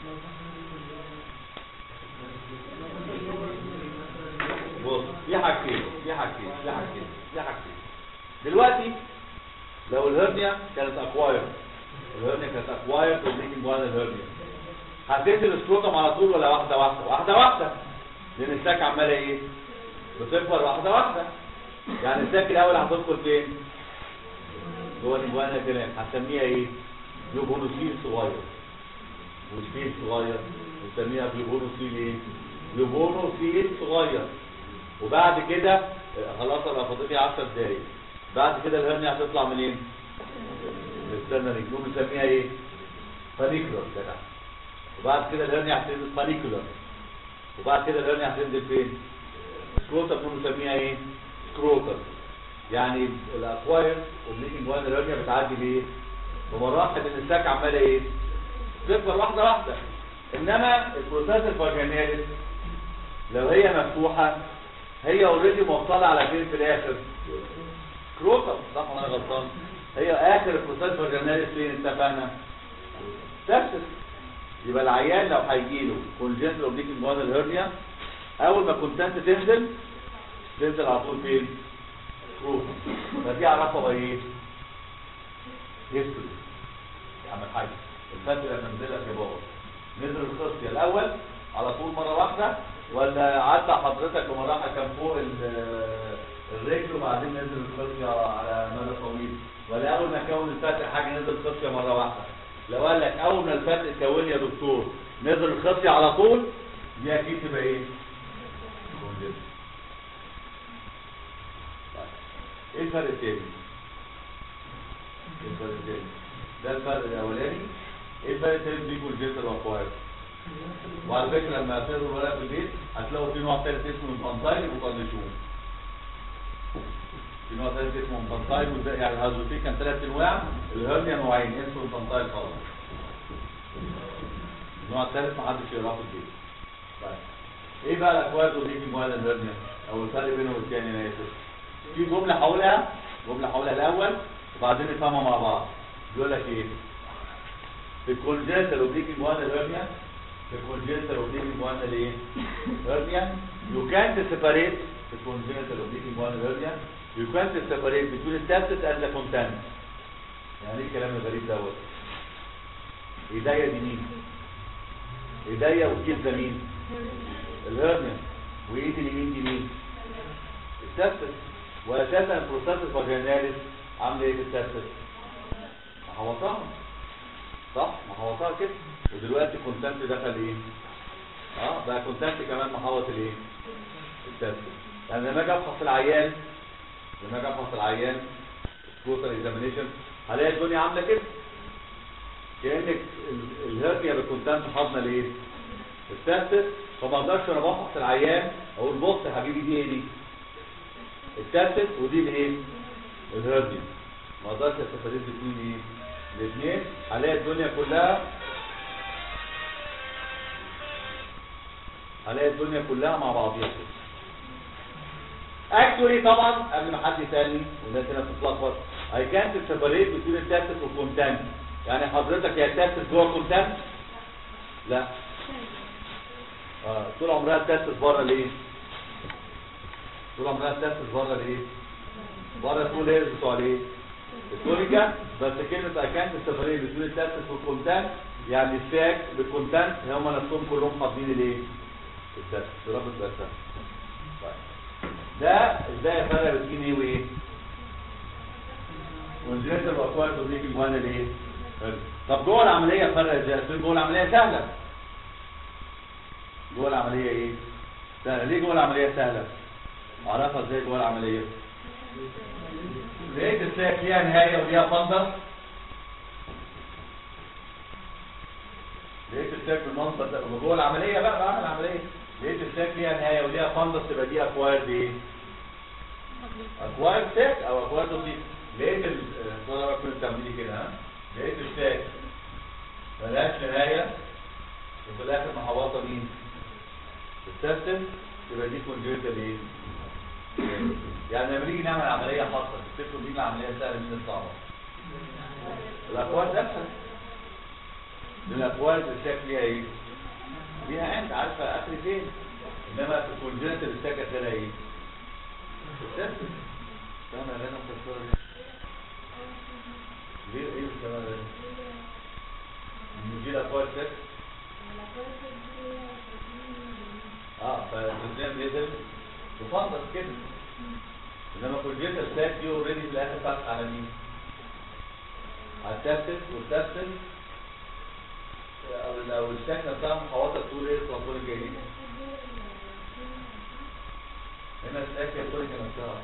بص في حاجتين في حاجتين في حاجتين في حاجتين دلوقتي لو الهرنيا كانت اكوايرد الهرنيا كانت اكوايرد اوبليك وانا الهرنيا هتنزل السكروتم على طول ولا واحده واحده واحده واحده لان الساك عماله ايه بتكبر واحده واحده يعني الساك الاول هتدخل فين جوه الجوانا كده هنسميها ايه جلوبونوسيل صغير وسبيل صغير ونسميها جلوبونوسيل ايه جلوبونوسيل صغير وبعد كده آه، خلاص انا فاضل لي 10 دقايق بعد كده الهرنيا هتطلع منين استنى نجوم نسميها ايه فانيكولر كده وبعد كده الهرنيا هتنزل فانيكولر وبعد كده الهرنيا هتنزل فين سكروتا بنسميها ايه سكروتا يعني الاكواير والليكنج وان الهرنيا بتعدي بايه بمراحل ان الساك عماله ايه تكبر واحده واحده انما البروسيس الفاجيناليس لو هي مفتوحه هي اوريدي موصله على فين في الاخر سكروتا صح ولا انا غلطان هي اخر البروسيس الفاجيناليس فين اتفقنا سبسس يبقى العيان لو هيجي له كونجنتال اوبليك انجوانال هيرنيا اول ما كونتنت تنزل تنزل على طول فين سكروتا فدي اعرفها بايه هيستوري يا عم الحاج الفات لما نزلك يا بابا نزل الخصية الاول على طول مره واحده ولا عدى حضرتك بمراحل كان فوق ال- الرجل وبعدين نزل الخصية على مدى طويل ولا اول ما كون الفتح حاجه نزل الخصية مره واحده لو قال لك اول ما الفتح اتكون يا دكتور نزل الخصية على طول دي اكيد تبقى ايه؟ كونجنتال. طيب. ايه الفرق التاني؟ ايه الفرق التاني؟ ده الفرق الاولاني ايه الفرق التاني بين كونجنتال واكواير؟ وعلى فكره لما تقروا الورق في البيت هتلاقوا في نوع ثالث اسمه انفانتايل وكونديشون في نوع ثالث اسمه انفانتايل وده يعني الهازوفي كان ثلاث انواع الهرنيا نوعين اسمه انفانتايل خالص النوع الثالث ما حدش يقراه في البيت طيب ايه بقى الاكواير وديكي موال الهرنيا او الفرق بينهم والتاني انا اسف في جمله هقولها جمله هقولها الاول وبعدين نفهمها مع بعض بيقول لك ايه في الكونجنتال اوبليك موال الهرنيا في الكونجنتال اوبليك موال الايه هرنيا you can't separate the congenital oblique inguinal hernia you can't separate between the sepsis and the content يعني ايه الكلام الغريب دوت ايديا دي مين ايديا والكبده مين الهرنيا وايدي اليمين دي مين السبسس واساسا البروستاتس فاجيناليس عامله ايه في التستس محوطاها صح محوطاها كده ودلوقتي كونتنت دخل ايه اه بقى كونتنت كمان محوط الايه التستس يعني لما اجي افحص العيان لما اجي افحص العيان سكوتر اكزامينيشن هلاقي الدنيا عامله كده كانك ال- الهرنيا بالكونتنت حاضنه لايه التستس فما اقدرش وانا بفحص العيان اقول بص يا حبيبي دي ايه دي التستس ودي الايه الهرنيا ما اقدرش استفاد الاثنين ايه الاثنين هلاقي الدنيا كلها هلاقي الدنيا كلها مع بعضيها كده اكشولي طبعا قبل ما حد يسالني والناس هنا بتتلخبط اي كانت سيبريت بين التاسس والكونتنت يعني حضرتك يا تاسس جوه الكونتنت لا اه طول عمرها التاسس بره ليه طول عمرها التاسس بره ليه بره طول هيرز بتوع ليه التونيكا بس كلمه اي كانت سيبريت بين التاسس والكونتنت يعني الساك بالكونتنت هم نفسهم كلهم حاضنين الايه التاسس رابط بس طيب ده ازاي افرق بين ايه وايه والجنتر واكوار تدريك الجوان الايه طب جوه العمليه افرق ازاي أصل جوه العمليه سهله جوه العمليه ايه سهله ليه جوه العمليه سهله اعرفها ازاي جوه العمليه لقيت الساك ليها نهايه وليها فندق لقيت الساك بالمنظر ده جوه العمليه بقى بعمل عمليه لقيت الساك ليها نهايه وليها فندق تبقى دي اكوايرد ايه اكوايرد ساك او اكوايرد اوبليك لقيت ال انا بقى كنت تعملي كده ها لقيت الساك ملهاش نهايه وفي الاخر محوطه مين السيستم يبقى دي كونجيتال ايه يعني لما نيجي نعمل عمليه خاصه تفتكروا مين العمليه السهله مين الصعبه الاكواد اسهل الاكواد الساك ليها ايه ليها انت عارفه اخري فين انما في الكونجيتال الساك اخرها ايه السيستم استنى يا غنى مكسره دي ليه ايه الكلام ده نجي الاكواد ساك اه فالزيتون نزل يفضل كده انما كونجيتال ساك دي اوريدي في الاخر فتح على مين؟ على التاسس والتاسس او لو الساك نفسها محوطه طول ايه الصنطور الجاي هنا الساك هي الكونيكا نفسها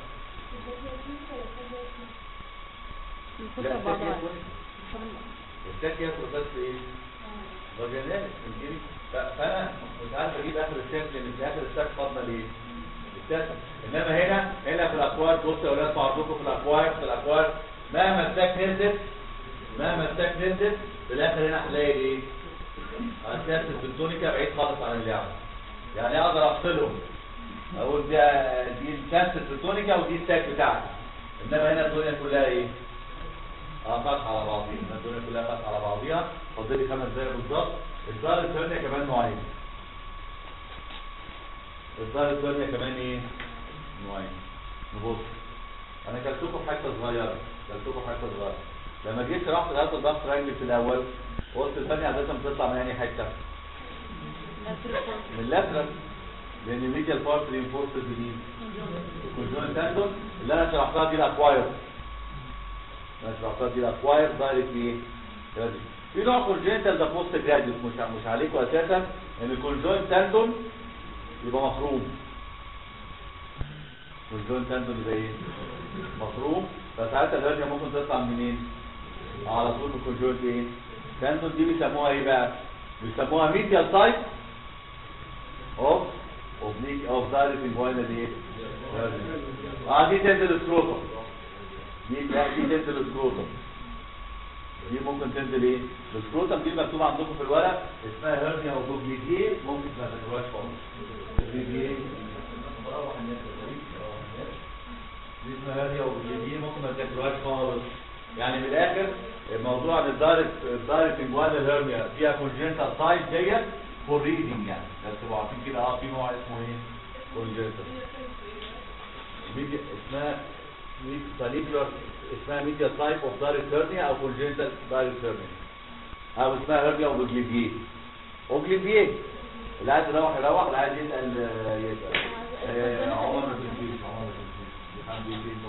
لا الساك هي الكونيكا الساك هي بروسيس ايه؟ فاجينال فهمتني؟ ف- فانا مش عارف اجيب اخر الساك لان في اخر الساك فاضله ليه؟ التاسع انما هنا هنا في الاكوار بصوا يا اولاد بعضكم في الاكوار في الاكوار مهما الساك نزلت مهما الساك نزلت في الاخر هنا هتلاقي ايه؟ التاسع بالتونيكا بعيد خالص عن اللعبه يعني اقدر افصلهم اقول دي دي التاسع بالتونيكا ودي الساك بتاعتي انما هنا الدنيا كلها ايه؟ اه فاتحه على بعضيها الدنيا كلها فاتحه على بعضيها فاضل لي خمس دقايق بالظبط الدار الثانيه كمان نوعين الدار الثانيه كمان ايه نوعين نبص انا كلتكم حته صغيره كلتكم حته صغيره لما جيت رحت لقيت الضغط رجلي في الاول قلت الثانيه عاده بتطلع من انهي حته من اللاترال لان الميديال بارت رينفورسد بمين الكونجون تاندون اللي انا شرحتها دي الاكواير انا شرحتها دي الاكواير دايركت ايه جراديوس. في نوع كونجنتال ده بوست جراديوس مش مش عليكم اساسا ان الكونجون تاندون يبقى مخروم والجوين تندون يبقى ايه مخروم فساعتها الهرنيا ممكن تطلع منين على طول من الكونجوين ايه تندون دي بيسموها ايه بقى بيسموها ميديال سايت اوف اوبليك اوف دايركت انفوينال ايه اه دي تنزل السكروتم دي دي تنزل السكروتم دي ممكن تنزل ايه السكروتم دي مكتوب عندكم في الورق اسمها هرنيا اوبوبليجيه ممكن ما تاكلوهاش خالص اوبوبليجيه مروح الناس دي اسمها هرنيا اوبوبليجيه ممكن ما تاكلوهاش خالص يعني من الاخر الموضوع ان الدايركت الدايركت انجوانال هرنيا فيها كونجنتال سايت ديت فور ريدنج يعني بس تبقوا عارفين كده اه في نوع اسمه ايه كونجنتال ميديا اسمها فاليبيولار اسمها ميديا تايب اوف دايركت هرنيا او كونجنتال دايركت هرنيا او اسمها هرنيا اوبليجيه اوبليجيه اللي عايز يروح يروح اللي عايز يسال آه، يسال آه، عمر ما تنسيش عمر ما تنسيش الحمد لله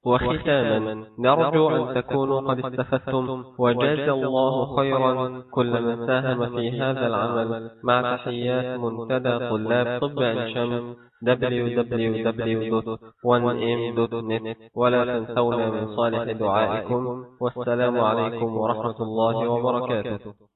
وختاما نرجو أن تكونوا قد استفدتم وجاز الله خيرا كل من ساهم في هذا العمل مع تحيات منتدى طلاب طب عين شمس www.1m.net ولا تنسونا من صالح دعائكم والسلام عليكم ورحمة الله وبركاته